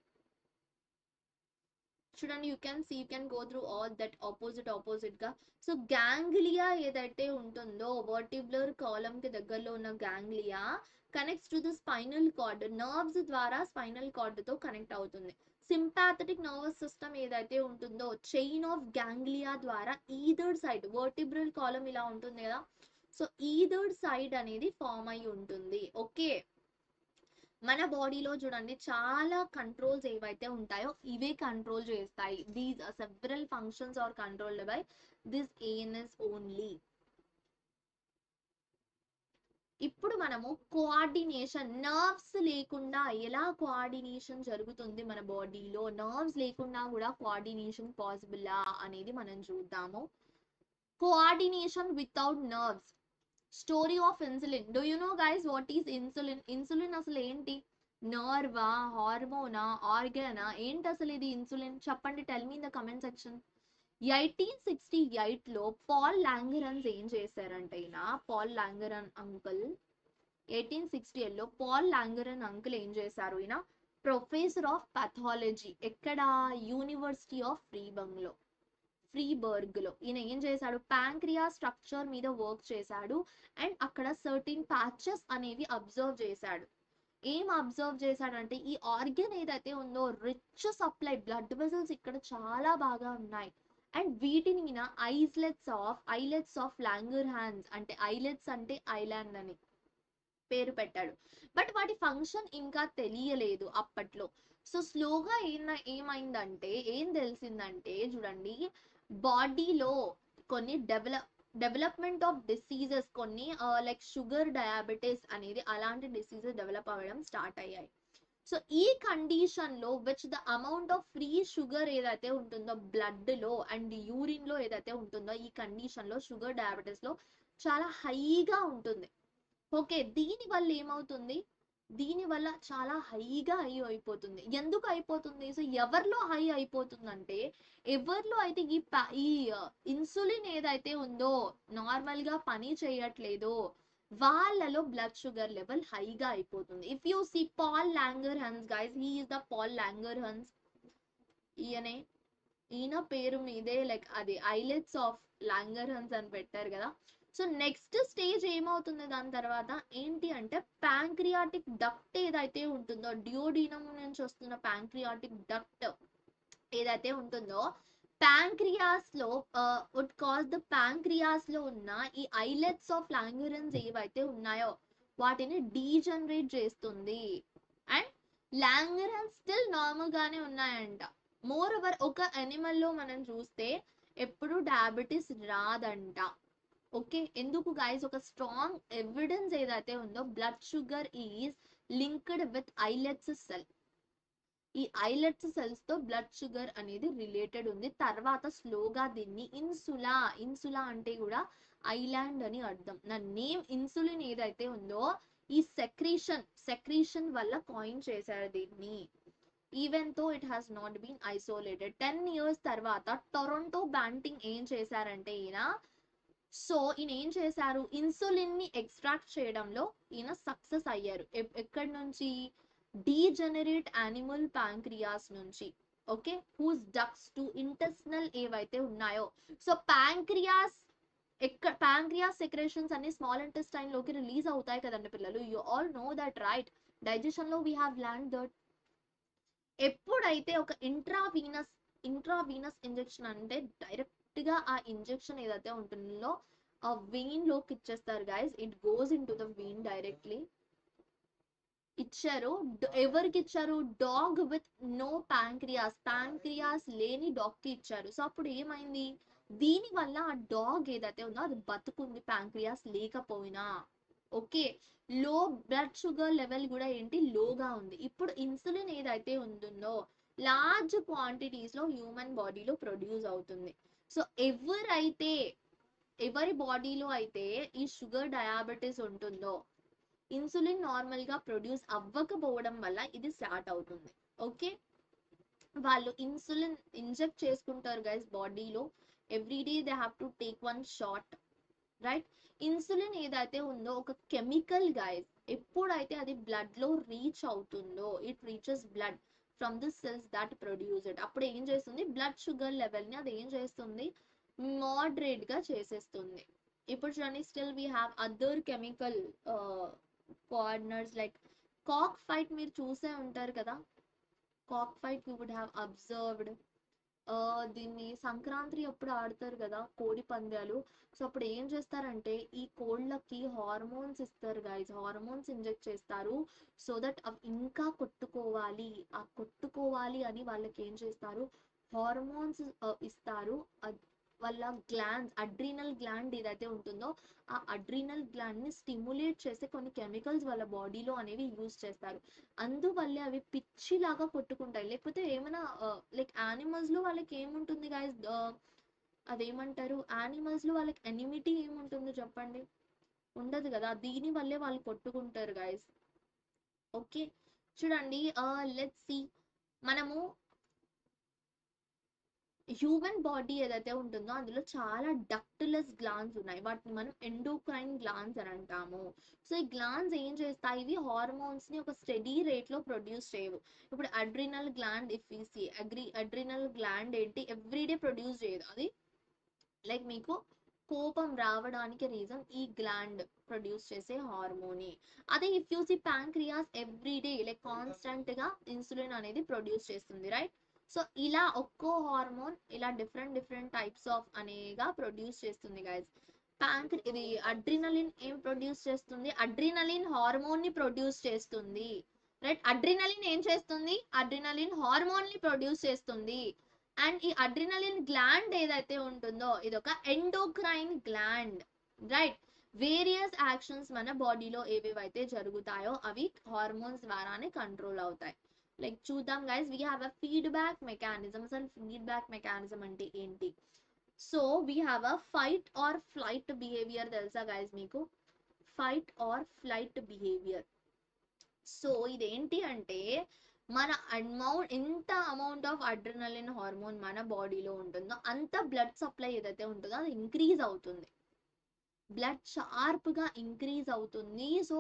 [SPEAKER 1] చూడండి you can see you can go through all that opposite opposite గా సో గ్యాంగ్లియా ఏదైతే ఉంటుందో వర్టిబ్యులర్ కాలం కి దగ్గరలో ఉన్న ganglia connects to the spinal cord nerves ద్వారా స్పైనల్ కార్డ్ తో కనెక్ట్ అవుతుంది సింపాథటిక్ నర్వస్ సిస్టమ్ ఏదైతే ఉంటుందో చైన్ ఆఫ్ గ్యాంగ్లియా ద్వారా ఈథర్డ్ సైడ్ వర్టిబ్రల్ కాలం ఇలా ఉంటుంది కదా సో ఈథర్డ్ సైడ్ అనేది ఫామ్ అయి ఉంటుంది ఓకే మన బాడీలో చూడండి చాలా కంట్రోల్స్ ఏవైతే ఉంటాయో ఇవే కంట్రోల్ చేస్తాయి these several functions are controlled by this ANS only ఇప్పుడు మనము కోఆర్డినేషన్ నర్వ్స్ లేకుండా ఎలా కోఆర్డినేషన్ జరుగుతుంది మన బాడీలో నర్వ్స్ లేకుండా కూడా కోఆర్డినేషన్ పాసిబులా అనేది మనం చూద్దాము coordination without nerves story of insulin do you know guys what is insulin insulin అసలు ఏంటి నర్వా హార్మోనా ఆర్గానా ఏంటి అసలు ఇది ఇన్సులిన్ చెప్పండి tell me in the comment section eighteen sixty eight లో పాల్ లాంగరన్స్ ఏం చేశారంటే ఈయన Paul Langerhans uncle eighteen sixty లో పాల్ లాంగరన్ అంకుల్ ఏం చేశారు ఈయన ప్రొఫెసర్ ఆఫ్ పాథాలజీ ఎక్కడ యూనివర్సిటీ ఆఫ్ ఫ్రీబంగ్ లో ఫ్రీబర్గ్ లో ఈయన ఏం చేశాడు ప్యాంక్రియా స్ట్రక్చర్ మీద వర్క్ చేశాడు అండ్ అక్కడ సర్టిన్ ప్యాచెస్ అనేవి అబ్జర్వ్ చేశాడు ఏం అబ్జర్వ్ చేశాడంటే ఈ ఆర్గన్ ఏదైతే ఉందో రిచ్ సప్లై బ్లడ్ వెజల్స్ ఇక్కడ చాలా బాగా ఉన్నాయి అండ్ వీటిని ఈయన islets of islets of Langerhans అంటే ఐలెట్స్ అంటే ఐలాండ్ అని పేరు పెట్టాడు బట్ వాటి ఫంక్షన్ ఇంకా తెలియలేదు అప్పట్లో సో స్లోగా ఏమ ఏమైందంటే ఏం తెలిసిందంటే చూడండి బాడీలో కొన్ని డెవలప్ డెవలప్మెంట్ ఆఫ్ డిసీజెస్ కొన్ని లైక్ షుగర్ డయాబెటీస్ అనేది అలాంటి డిసీజెస్ డెవలప్ అవ్వడం స్టార్ట్ అయ్యాయి సో ఈ కండిషన్ లో which the amount of free sugar ఏదైతే ఉంటుందో బ్లడ్ లో అండ్ యూరిన్ లో ఏదైతే ఉంటుందో ఈ కండిషన్ లో షుగర్ డయాబెటీస్ లో చాలా హైగా ఉంటుంది ఓకే దీని వల్ల ఏమవుతుంది దీని వల్ల చాలా హైగా హై అయిపోతుంది ఎందుకు అయిపోతుంది సో ఎవరిలో హై అయిపోతుందంటే ఎవరిలో అయితే ఈ ప- ఈ ఇన్సులిన్ ఏదైతే ఉందో నార్మల్ గా పని చేయట్లేదో వాళ్ళలో బ్లడ్ షుగర్ లెవెల్ హైగా అయిపోతుంది if you see Paul Langerhans guys he is the Paul Langerhans ఈయనే ఈయన పేరు మీదే లైక్ అది ఐలెట్స్ ఆఫ్ లాంగర్ హన్స్ అని పెట్టారు కదా సో నెక్స్ట్ స్టేజ్ ఏమవుతుంది దాని తర్వాత ఏంటి అంటే ప్యాంక్రియాటిక్ డక్ట్ ఏదైతే ఉంటుందో డియోడినం నుంచి వస్తున్న ప్యాంక్రియాటిక్ డక్ట్ ఏదైతే ఉంటుందో ప్యాంక్రియాస్ లో వుడ్ కాజ్ ద ప్యాంక్రియాస్ లో ఉన్న ఈ ఐలెట్స్ ఆఫ్ లాంగరన్స్ ఏవైతే ఉన్నాయో వాటిని డీజనరేట్ చేస్తుంది అండ్ లాంగరన్స్ స్టిల్ నార్మల్ గానే ఉన్నాయంట మోర్ ఓవర్ ఒక అనిమల్ లో మనం చూస్తే ఎప్పుడు డయాబెటీస్ రాదంట ఓకే ఎందుకు గైస్ ఒక స్ట్రాంగ్ ఎవిడెన్స్ ఏదైతే ఉందో blood sugar is linked with islets cell ఈ ఐలెట్స్ సెల్స్ తో బ్లడ్ షుగర్ అనేది రిలేటెడ్ ఉంది తర్వాత స్లోగా దీన్ని ఇన్సులా ఇన్సులా అంటే కూడా ఐలాండ్ అని అర్థం నా నేమ్ ఇన్సులిన్ ఏదైతే ఉందో ఈ సెక్రీషన్ సెక్రీషన్ వల్ల కాయిన్ చేశారు దీన్ని even though it has not been isolated ten years తర్వాత టొరంటో బ్యాంటింగ్ ఏం చేశారంటే ఈయన సో ఈయన ఏం చేశారు ఇన్సులిన్ ని ఎక్స్ట్రాక్ట్ చేయడంలో ఈయన సక్సెస్ అయ్యారు ఎప్- ఎక్కడి నుంచి డీజనరేట్ యానిమల్ ప్యాంక్రియాస్ నుంచి okay whose ducts to intestinal ఏవైతే ఉన్నాయో సో ప్యాంక్రియాస్ ఎక్కడ ప్యాంక్రియాస్ సెక్రేషన్స్ అన్ని స్మాల్ ఇంటెస్టైన్ లోకి రిలీజ్ అవుతాయి కదండి పిల్లలు you all know that right digestion లో వీ హ్యావ్ ల్యాండ్ దట్ ఎప్పుడైతే ఒక ఇంట్రావీనస్ ఇంట్రావీనస్ ఇంజెక్షన్ అంటే డైరెక్ట్ గా ఆ ఇంజెక్షన్ ఏదైతే ఉంటుందో ఆ వెయిన్ లోకి ఇచ్చేస్తారు guys it goes in to the vein directly ఇచ్చారు డ- ఎవరికి ఇచ్చారు dog with no pancreas pancreas లేని డాగ్ కి ఇచ్చారు సో అప్పుడు ఏమైంది దీని వల్ల ఆ డాగ్ ఏదైతే ఉందో అది బతుకుంది ప్యాంక్రియాస్ లేకపోయినా ఓకే లో బ్లడ్ షుగర్ లెవెల్ కూడా ఏంటి లోగా ఉంది ఇప్పుడు ఇన్సులిన్ ఏదైతే ఉంటుందో లార్జ్ క్వాంటిటీస్ లో హ్యూమన్ బాడీలో ప్రొడ్యూస్ అవుతుంది సో ఎవరైతే ఎవరి బాడీలో అయితే ఈ షుగర్ డయాబెటీస్ ఉంటుందో ఇన్సులిన్ నార్మల్ గా ప్రొడ్యూస్ అవ్వకపోవడం వల్ల ఇది స్టార్ట్ అవుతుంది ఓకే వాళ్ళు ఇన్సులిన్ ఇంజెక్ట్ చేసుకుంటారు గైస్ బాడీలో every day they have to take one shot right insulin ఏదైతే ఉందో ఒక కెమికల్ గైస్ ఎప్పుడైతే అది బ్లడ్ లో రీచ్ అవుతుందో it reaches blood from the cells that produce it అప్పుడు ఏం చేస్తుంది బ్లడ్ షుగర్ లెవెల్ ని అది ఏం చేస్తుంది మోడరేట్ గా చేసేస్తుంది ఇప్పుడు చూడండి still we have other chemical coordinators like cock fight మీరు చూసే ఉంటారు కదా cock fight you would have observed దీన్ని సంక్రాంతి అప్పుడు ఆడతారు కదా కోడి పందాలు సో అప్పుడు ఏం చేస్తారంటే ఈ కోళ్ళకి హార్మోన్స్ ఇస్తారు గైజ్ హార్మోన్స్ ఇంజెక్ట్ చేస్తారు సో దట్ అవి ఇంకా కొట్టుకోవాలి ఆ కొట్టుకోవాలి అని వాళ్ళకి ఏం చేస్తారు హార్మోన్స్ ఇస్తారు అద్- వాళ్ళ గ్లాండ్ అడ్రీనల్ గ్లాండ్ ఏదైతే ఉంటుందో ఆ అడ్రీనల్ గ్లాండ్ ని స్టిమ్యులేట్ చేసే కొన్ని కెమికల్స్ వాళ్ళ బాడీలో అనేవి యూజ్ చేస్తారు అందువల్లే అవి పిచ్చిలాగా కొట్టుకుంటాయి లేకపోతే ఏమైనా లైక్ యానిమల్స్ లో వాళ్ళకి ఏముంటుంది గాయస్ అదేమంటారు యానిమల్స్ లో వాళ్ళకి ఎనిమిటీ ఏముంటుందో చెప్పండి ఉండదు కదా దీని వల్లే వాళ్ళు కొట్టుకుంటారు గాయస్ ఓకే చూడండి లెట్స్ సి మనము హ్యూమన్ బాడీ ఏదైతే ఉంటుందో అందులో చాలా డక్టులెస్ గ్లాన్స్ ఉన్నాయి వాటిని మనం ఎండోక్రైన్ గ్లాన్స్ అని అంటాము సో ఈ గ్లాన్స్ ఏం చేస్తాయి ఇవి హార్మోన్స్ ని ఒక స్టడీ రేట్ లో ప్రొడ్యూస్ చేయవు ఇప్పుడు అడ్రినల్ గ్లాండ్ ఇఫ్ సి అగ్రి అడ్రినల్ గ్లాండ్ ఏంటి ఎవ్రీడే ప్రొడ్యూస్ చేయదు అది లైక్ మీకు కోపం రావడానికి రీజన్ ఈ గ్లాండ్ ప్రొడ్యూస్ చేసే హార్మోని అదే if you see pancreas everyday like constant గా ఇన్సులిన్ అనేది ప్రొడ్యూస్ చేస్తుంది రైట్ సో ఇలా ఒక్కో హార్మోన్ ఇలా డిఫరెంట్ డిఫరెంట్ టైప్స్ ఆఫ్ అనేగా ప్రొడ్యూస్ చేస్తుంది గైస్ ప్యాంక్ ఇది అడ్రినలిన్ ఏం ప్రొడ్యూస్ చేస్తుంది అడ్రినలిన్ హార్మోన్ ని ప్రొడ్యూస్ చేస్తుంది రైట్ అడ్రినలిన్ ఏం చేస్తుంది అడ్రినలిన్ హార్మోన్ ని ప్రొడ్యూస్ చేస్తుంది అండ్ ఈ అడ్రినలిన్ గ్లాండ్ ఏదైతే ఉంటుందో ఇది ఒక endocrine gland right various actions మన బాడీలో ఏవేవైతే జరుగుతాయో అవి హార్మోన్స్ ద్వారానే కంట్రోల్ అవుతాయి లైక్ చూద్దాం guys we have a feedback mechanism అసలు ఫీడ్బ్యాక్ మెకానిజం అంటే ఏంటి so we have a fight or flight behaviour తెలుసా గైస్ మీకు fight or flight behaviour so ఇదేంటి అంటే మన అమౌంట్ ఎంత అమౌంట్ ఆఫ్ అడ్రినలిన్ హార్మోన్ మన బాడీలో ఉంటుందో అంత బ్లడ్ సప్లై ఏదైతే ఉంటుందో అది ఇంక్రీజ్ అవుతుంది బ్లడ్ షార్ప్గా ఇంక్రీజ్ అవుతుంది సో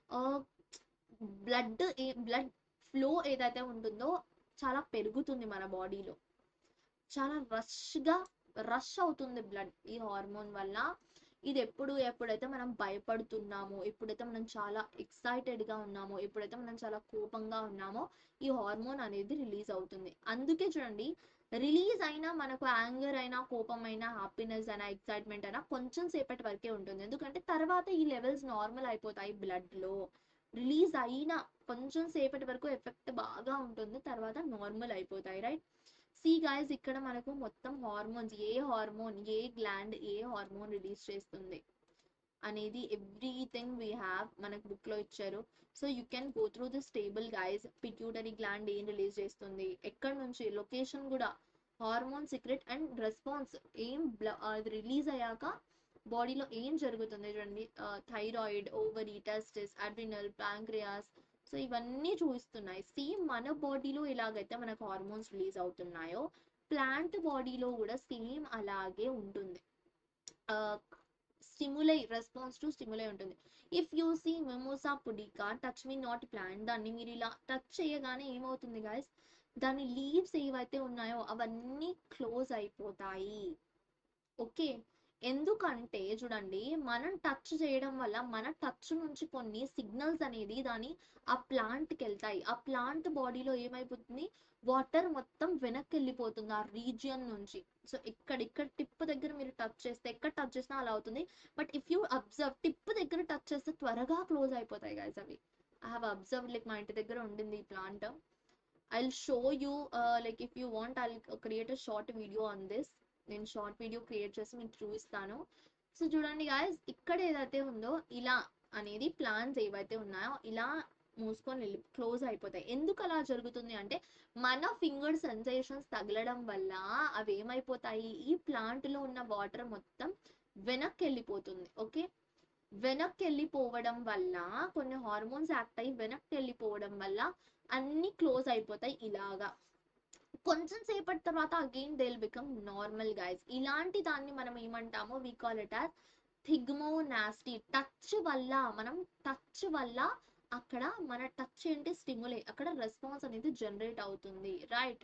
[SPEAKER 1] బ్లడ్ బ్లడ్ ఫ్లో ఏదైతే ఉంటుందో చాలా పెరుగుతుంది మన బాడీలో చాలా రష్గా రష్ అవుతుంది బ్లడ్ ఈ హార్మోన్ వల్ల ఇది ఎప్పుడు ఎప్పుడైతే మనం భయపడుతున్నామో ఎప్పుడైతే మనం చాలా ఎక్సైటెడ్గా ఉన్నామో ఎప్పుడైతే మనం చాలా కోపంగా ఉన్నామో ఈ హార్మోన్ అనేది రిలీజ్ అవుతుంది అందుకే చూడండి రిలీజ్ అయినా మనకు యాంగర్ అయినా కోపం అయినా హ్యాపీనెస్ అయినా ఎక్సైట్మెంట్ అయినా కొంచెం సేపటి వరకే ఉంటుంది ఎందుకంటే తర్వాత ఈ లెవెల్స్ నార్మల్ అయిపోతాయి బ్లడ్లో రిలీజ్ అయినా కొంచెం సేపటి వరకు ఎఫెక్ట్ బాగా ఉంటుంది తర్వాత నార్మల్ అయిపోతాయి రైట్ సి గాయస్ ఇక్కడ మనకు మొత్తం హార్మోన్స్ ఏ హార్మోన్ ఏ గ్లాండ్ ఏ హార్మోన్ రిలీజ్ చేస్తుంది అనేది ఎవ్రీథింగ్ వీ హ్యావ్ మనకు బుక్ లో ఇచ్చారు so you can go through this table guys pituitary gland ఏం రిలీజ్ చేస్తుంది ఎక్కడ నుంచి లొకేషన్ కూడా హార్మోన్ సీక్రెట్ అండ్ రెస్పాన్స్ ఏం అది రిలీజ్ అయ్యాక బాడీలో ఏం జరుగుతుంది చూడండి thyroid ovary testis adrenal pancreas so ఇవన్నీ చూపిస్తున్నాయి సేమ్ మన బాడీలో ఎలాగైతే మనకు హార్మోన్స్ రిలీజ్ అవుతున్నాయో ప్లాంట్ బాడీలో కూడా సేమ్ అలాగే ఉంటుంది స్టిములై రెస్పాన్స్ టు స్టిములై ఉంటుంది if you see mimosa pudica touch me not plant దాన్ని మీరు ఇలా టచ్ చేయగానే ఏమవుతుంది గాయస్ దాని లీవ్స్ ఏవైతే ఉన్నాయో అవన్నీ క్లోజ్ అయిపోతాయి ఓకే ఎందుకంటే చూడండి మనం టచ్ చేయడం వల్ల మన టచ్ నుంచి కొన్ని సిగ్నల్స్ అనేది దాని ఆ ప్లాంట్కి వెళ్తాయి ఆ ప్లాంట్ బాడీలో ఏమైపోతుంది వాటర్ మొత్తం వెనక్కి వెళ్ళిపోతుంది ఆ రీజియన్ నుంచి సో ఇక్కడ ఇక్కడ టిప్ దగ్గర మీరు టచ్ చేస్తే ఎక్కడ టచ్ చేసినా అలా అవుతుంది but if you observe tip దగ్గర టచ్ చేస్తే త్వరగా క్లోజ్ అయిపోతాయి గైస్ అవి ఐ హావ్ అబ్జర్వ్ లైక్ మా ఇంటి దగ్గర ఉండింది ఈ plant I show you like if you want I create a short video on this నేను షార్ట్ వీడియో క్రియేట్ చేసి మీకు చూపిస్తాను సో చూడండి గాయస్ ఇక్కడ ఏదైతే ఉందో ఇలా అనేది ప్లాన్స్ ఏవైతే ఉన్నాయో ఇలా మూసుకొని వెళ్ళి క్లోజ్ అయిపోతాయి ఎందుకు అలా జరుగుతుంది అంటే మన ఫింగర్ సెన్సేషన్స్ తగలడం వల్ల అవి ఏమైపోతాయి ఈ ప్లాంట్ లో ఉన్న వాటర్ మొత్తం వెనక్కి వెళ్ళిపోతుంది ఓకే వెనక్కి వెళ్ళిపోవడం వల్ల కొన్ని హార్మోన్స్ యాక్ట్ అయ్యి వెనక్కి వెళ్ళిపోవడం వల్ల అన్ని క్లోజ్ అయిపోతాయి ఇలాగా కొంచెం సేపటి తర్వాత again they will become normal guys ఇలాంటి దాన్ని మనం ఏమంటామో we call it as thigmonasty touch వల్ల మనం టచ్ వల్ల అక్కడ మన టచ్ ఏంటి స్టిములే అక్కడ రెస్పాన్స్ అనేది జనరేట్ అవుతుంది right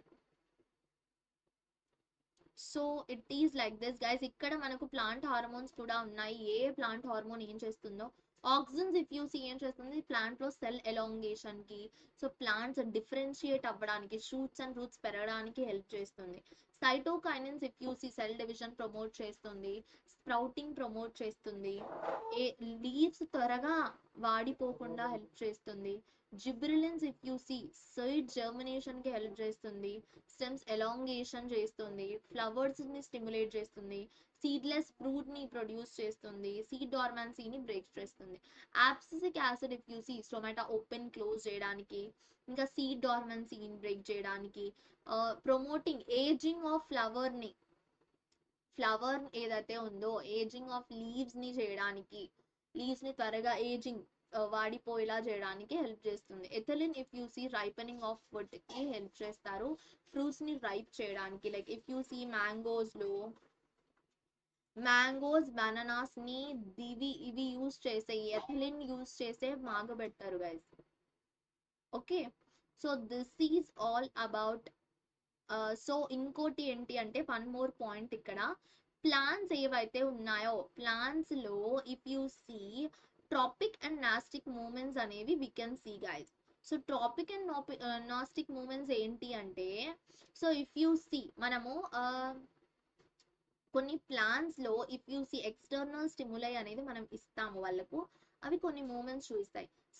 [SPEAKER 1] so it is like this guys ఇక్కడ మనకు ప్లాంట్ హార్మోన్స్ కూడా ఉన్నాయి ఏ ప్లాంట్ హార్మోన్ ఏం చేస్తుందో ఆక్సిజన్స్ ఇఫ్ యూ సీ ఏం చేస్తుంది ప్లాంట్ లో సెల్ ఎలాంగేషన్ కి సో ప్లాంట్స్ డిఫరెన్షియేట్ అవ్వడానికి షూట్స్ అండ్ రూట్స్ పెరగడానికి హెల్ప్ చేస్తుంది cytokinins if you see cell division promote చేస్తుంది స్ప్రౌటింగ్ ప్రమోట్ చేస్తుంది ఏ లీవ్స్ త్వరగా వాడిపోకుండా హెల్ప్ చేస్తుంది gibberellins if you see side germination కి హెల్ప్ చేస్తుంది స్టెమ్స్ ఎలాంగేషన్ చేస్తుంది ఫ్లవర్స్ ని స్టిమ్యులేట్ చేస్తుంది సీడ్లెస్ ఫ్రూట్ ని ప్రొడ్యూస్ చేస్తుంది సీడ్ డార్మాన్సీని బ్రేక్ చేస్తుంది abscisic acid if you see stomata open close చేయడానికి ఇంకా సీడ్ డార్మెన్సీని బ్రేక్ చేయడానికి ప్రమోటింగ్ ఏజింగ్ ఆఫ్ ఫ్లవర్ ని ఫ్లవర్ ఏదైతే ఉందో ఏజింగ్ ఆఫ్ లీవ్స్ ని చేయడానికి లీవ్స్ ని త్వరగా ఏజింగ్ వాడిపోయేలా చేయడానికి హెల్ప్ చేస్తుంది ethylene if you see ripening of food కి హెల్ప్ చేస్తారు ఫ్రూట్స్ ని రైప్ చేయడానికి like if you see mangoes లో మ్యాంగోస్ బనానాస్ ని దివి ఇవి యూస్ చేసే ఎథలిన్ యూస్ చేసే మాగబెట్టారు guys okay so this is all about so ఇంకోటి ఏంటి అంటే వన్ మోర్ పాయింట్ ఇక్కడ ప్లాన్స్ ఏవైతే ఉన్నాయో ప్లాన్స్ లో if you see tropic and nastic movements అనేవి we can see guys so tropic and nastic movements ఏంటి అంటే సో ఇఫ్ యూ సీ మనము కొన్ని ప్లాన్స్ లో if you see external stimuli అనేది మనం ఇస్తాము వాళ్ళకు అవి కొన్ని మూమెంట్స్ చూపిస్తాయి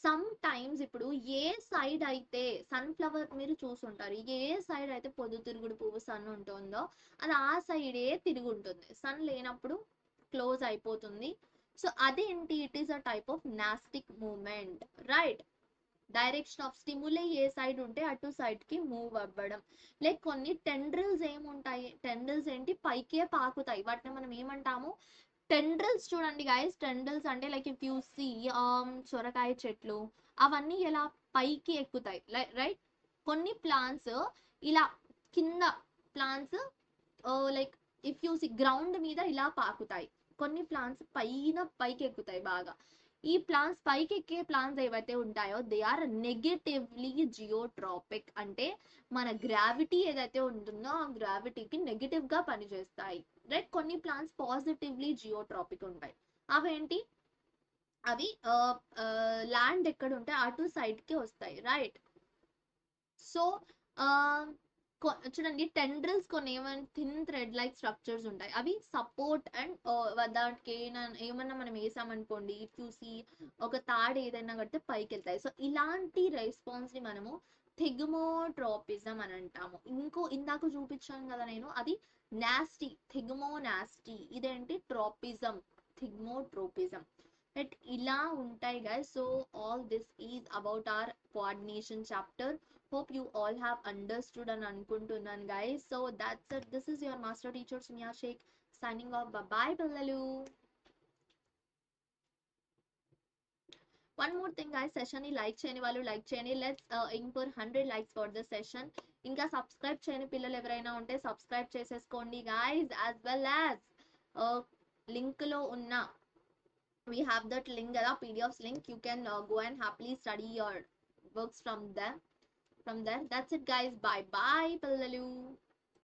[SPEAKER 1] సమ్ టైమ్స్ ఇప్పుడు ఏ సైడ్ అయితే సన్ఫ్లవర్ మీరు చూసుంటారు ఏ సైడ్ అయితే పొద్దుతిరుగుడు పువ్వు సన్ ఉంటుందో అది ఆ సైడే తిరిగి ఉంటుంది సన్ లేనప్పుడు క్లోజ్ అయిపోతుంది సో అదేంటి it is a type of nastic movement right direction of stimuli ఏ సైడ్ ఉంటే అటు సైడ్ కి మూవ్ అవ్వడం లైక్ కొన్ని టెండ్రిల్స్ ఏముంటాయి టెండ్రిల్స్ ఏంటి పైకే పాకుతాయి వాటిని మనం ఏమంటాము టెండ్రిల్స్ చూడండి గైస్ టెండ్రిల్స్ అంటే లైక్ ఇఫ్ యూ సీ సొరకాయ చెట్లు అవన్నీ ఎలా పైకి ఎక్కుతాయి రైట్ కొన్ని ప్లాంట్స్ ఇలా కింద plants like if you see ground మీద ఇలా పాకుతాయి కొన్ని ప్లాంట్స్ పైన పైకి ఎక్కుతాయి బాగా ఈ ప్లాంట్స్ పైకి ఎక్కే ప్లాంట్స్ ఏవైతే ఉంటాయో దే ఆర్ నెగటివ్లీ జియోట్రాపిక్ అంటే మన గ్రావిటీ ఏదైతే ఉంటుందో ఆ గ్రావిటీకి నెగటివ్ గా పనిచేస్తాయి రైట్ కొన్ని ప్లాంట్స్ పాజిటివ్లీ జియోట్రాపిక్ ఉంటాయి అవేంటి అవి ల్యాండ్ ఎక్కడ ఉంటే అటు సైడ్ కి వస్తాయి రైట్ సో చూడండి టెండ్రిల్స్ కొన్ని ఏమైనా థిన్ థ్రెడ్ లైక్ స్ట్రక్చర్స్ ఉంటాయి అవి సపోర్ట్ అండ్ దానికి ఏమైనా ఏమన్నా మనం వేసామనుకోండి చూసి ఒక తాడు ఏదైనా కడితే పైకి వెళ్తాయి సో ఇలాంటి రెస్పాన్స్ ని మనము థిగ్మోట్రోపిజం అని అంటాము ఇంకో ఇందాక చూపించాను కదా నేను అది నాస్టీ థిగ్మో నాస్టీ ఇదేంటి ట్రోపిజం థిగ్మోట్రోపిజం బట్ ఇలా ఉంటాయి guys so all this is about our coordination chapter hope you all have understood and అనుకుంటున్నాను guys so that's it this is your master teacher Sumya Sheikh signing off bye bye పిల్లలు one more thing guys session ని like చేయని వాళ్ళు like చేయండి let's aim for hundred likes for the session ఇంకా subscribe చేయని పిల్లలు ఎవరైనా ఉంటే సబ్స్క్రైబ్ చేసేసుకోండి guys as well as link లో ఉన్న we have that link కదా pdfs link you can uh, go and happily study your works from there from there that's it guys bye bye pillalu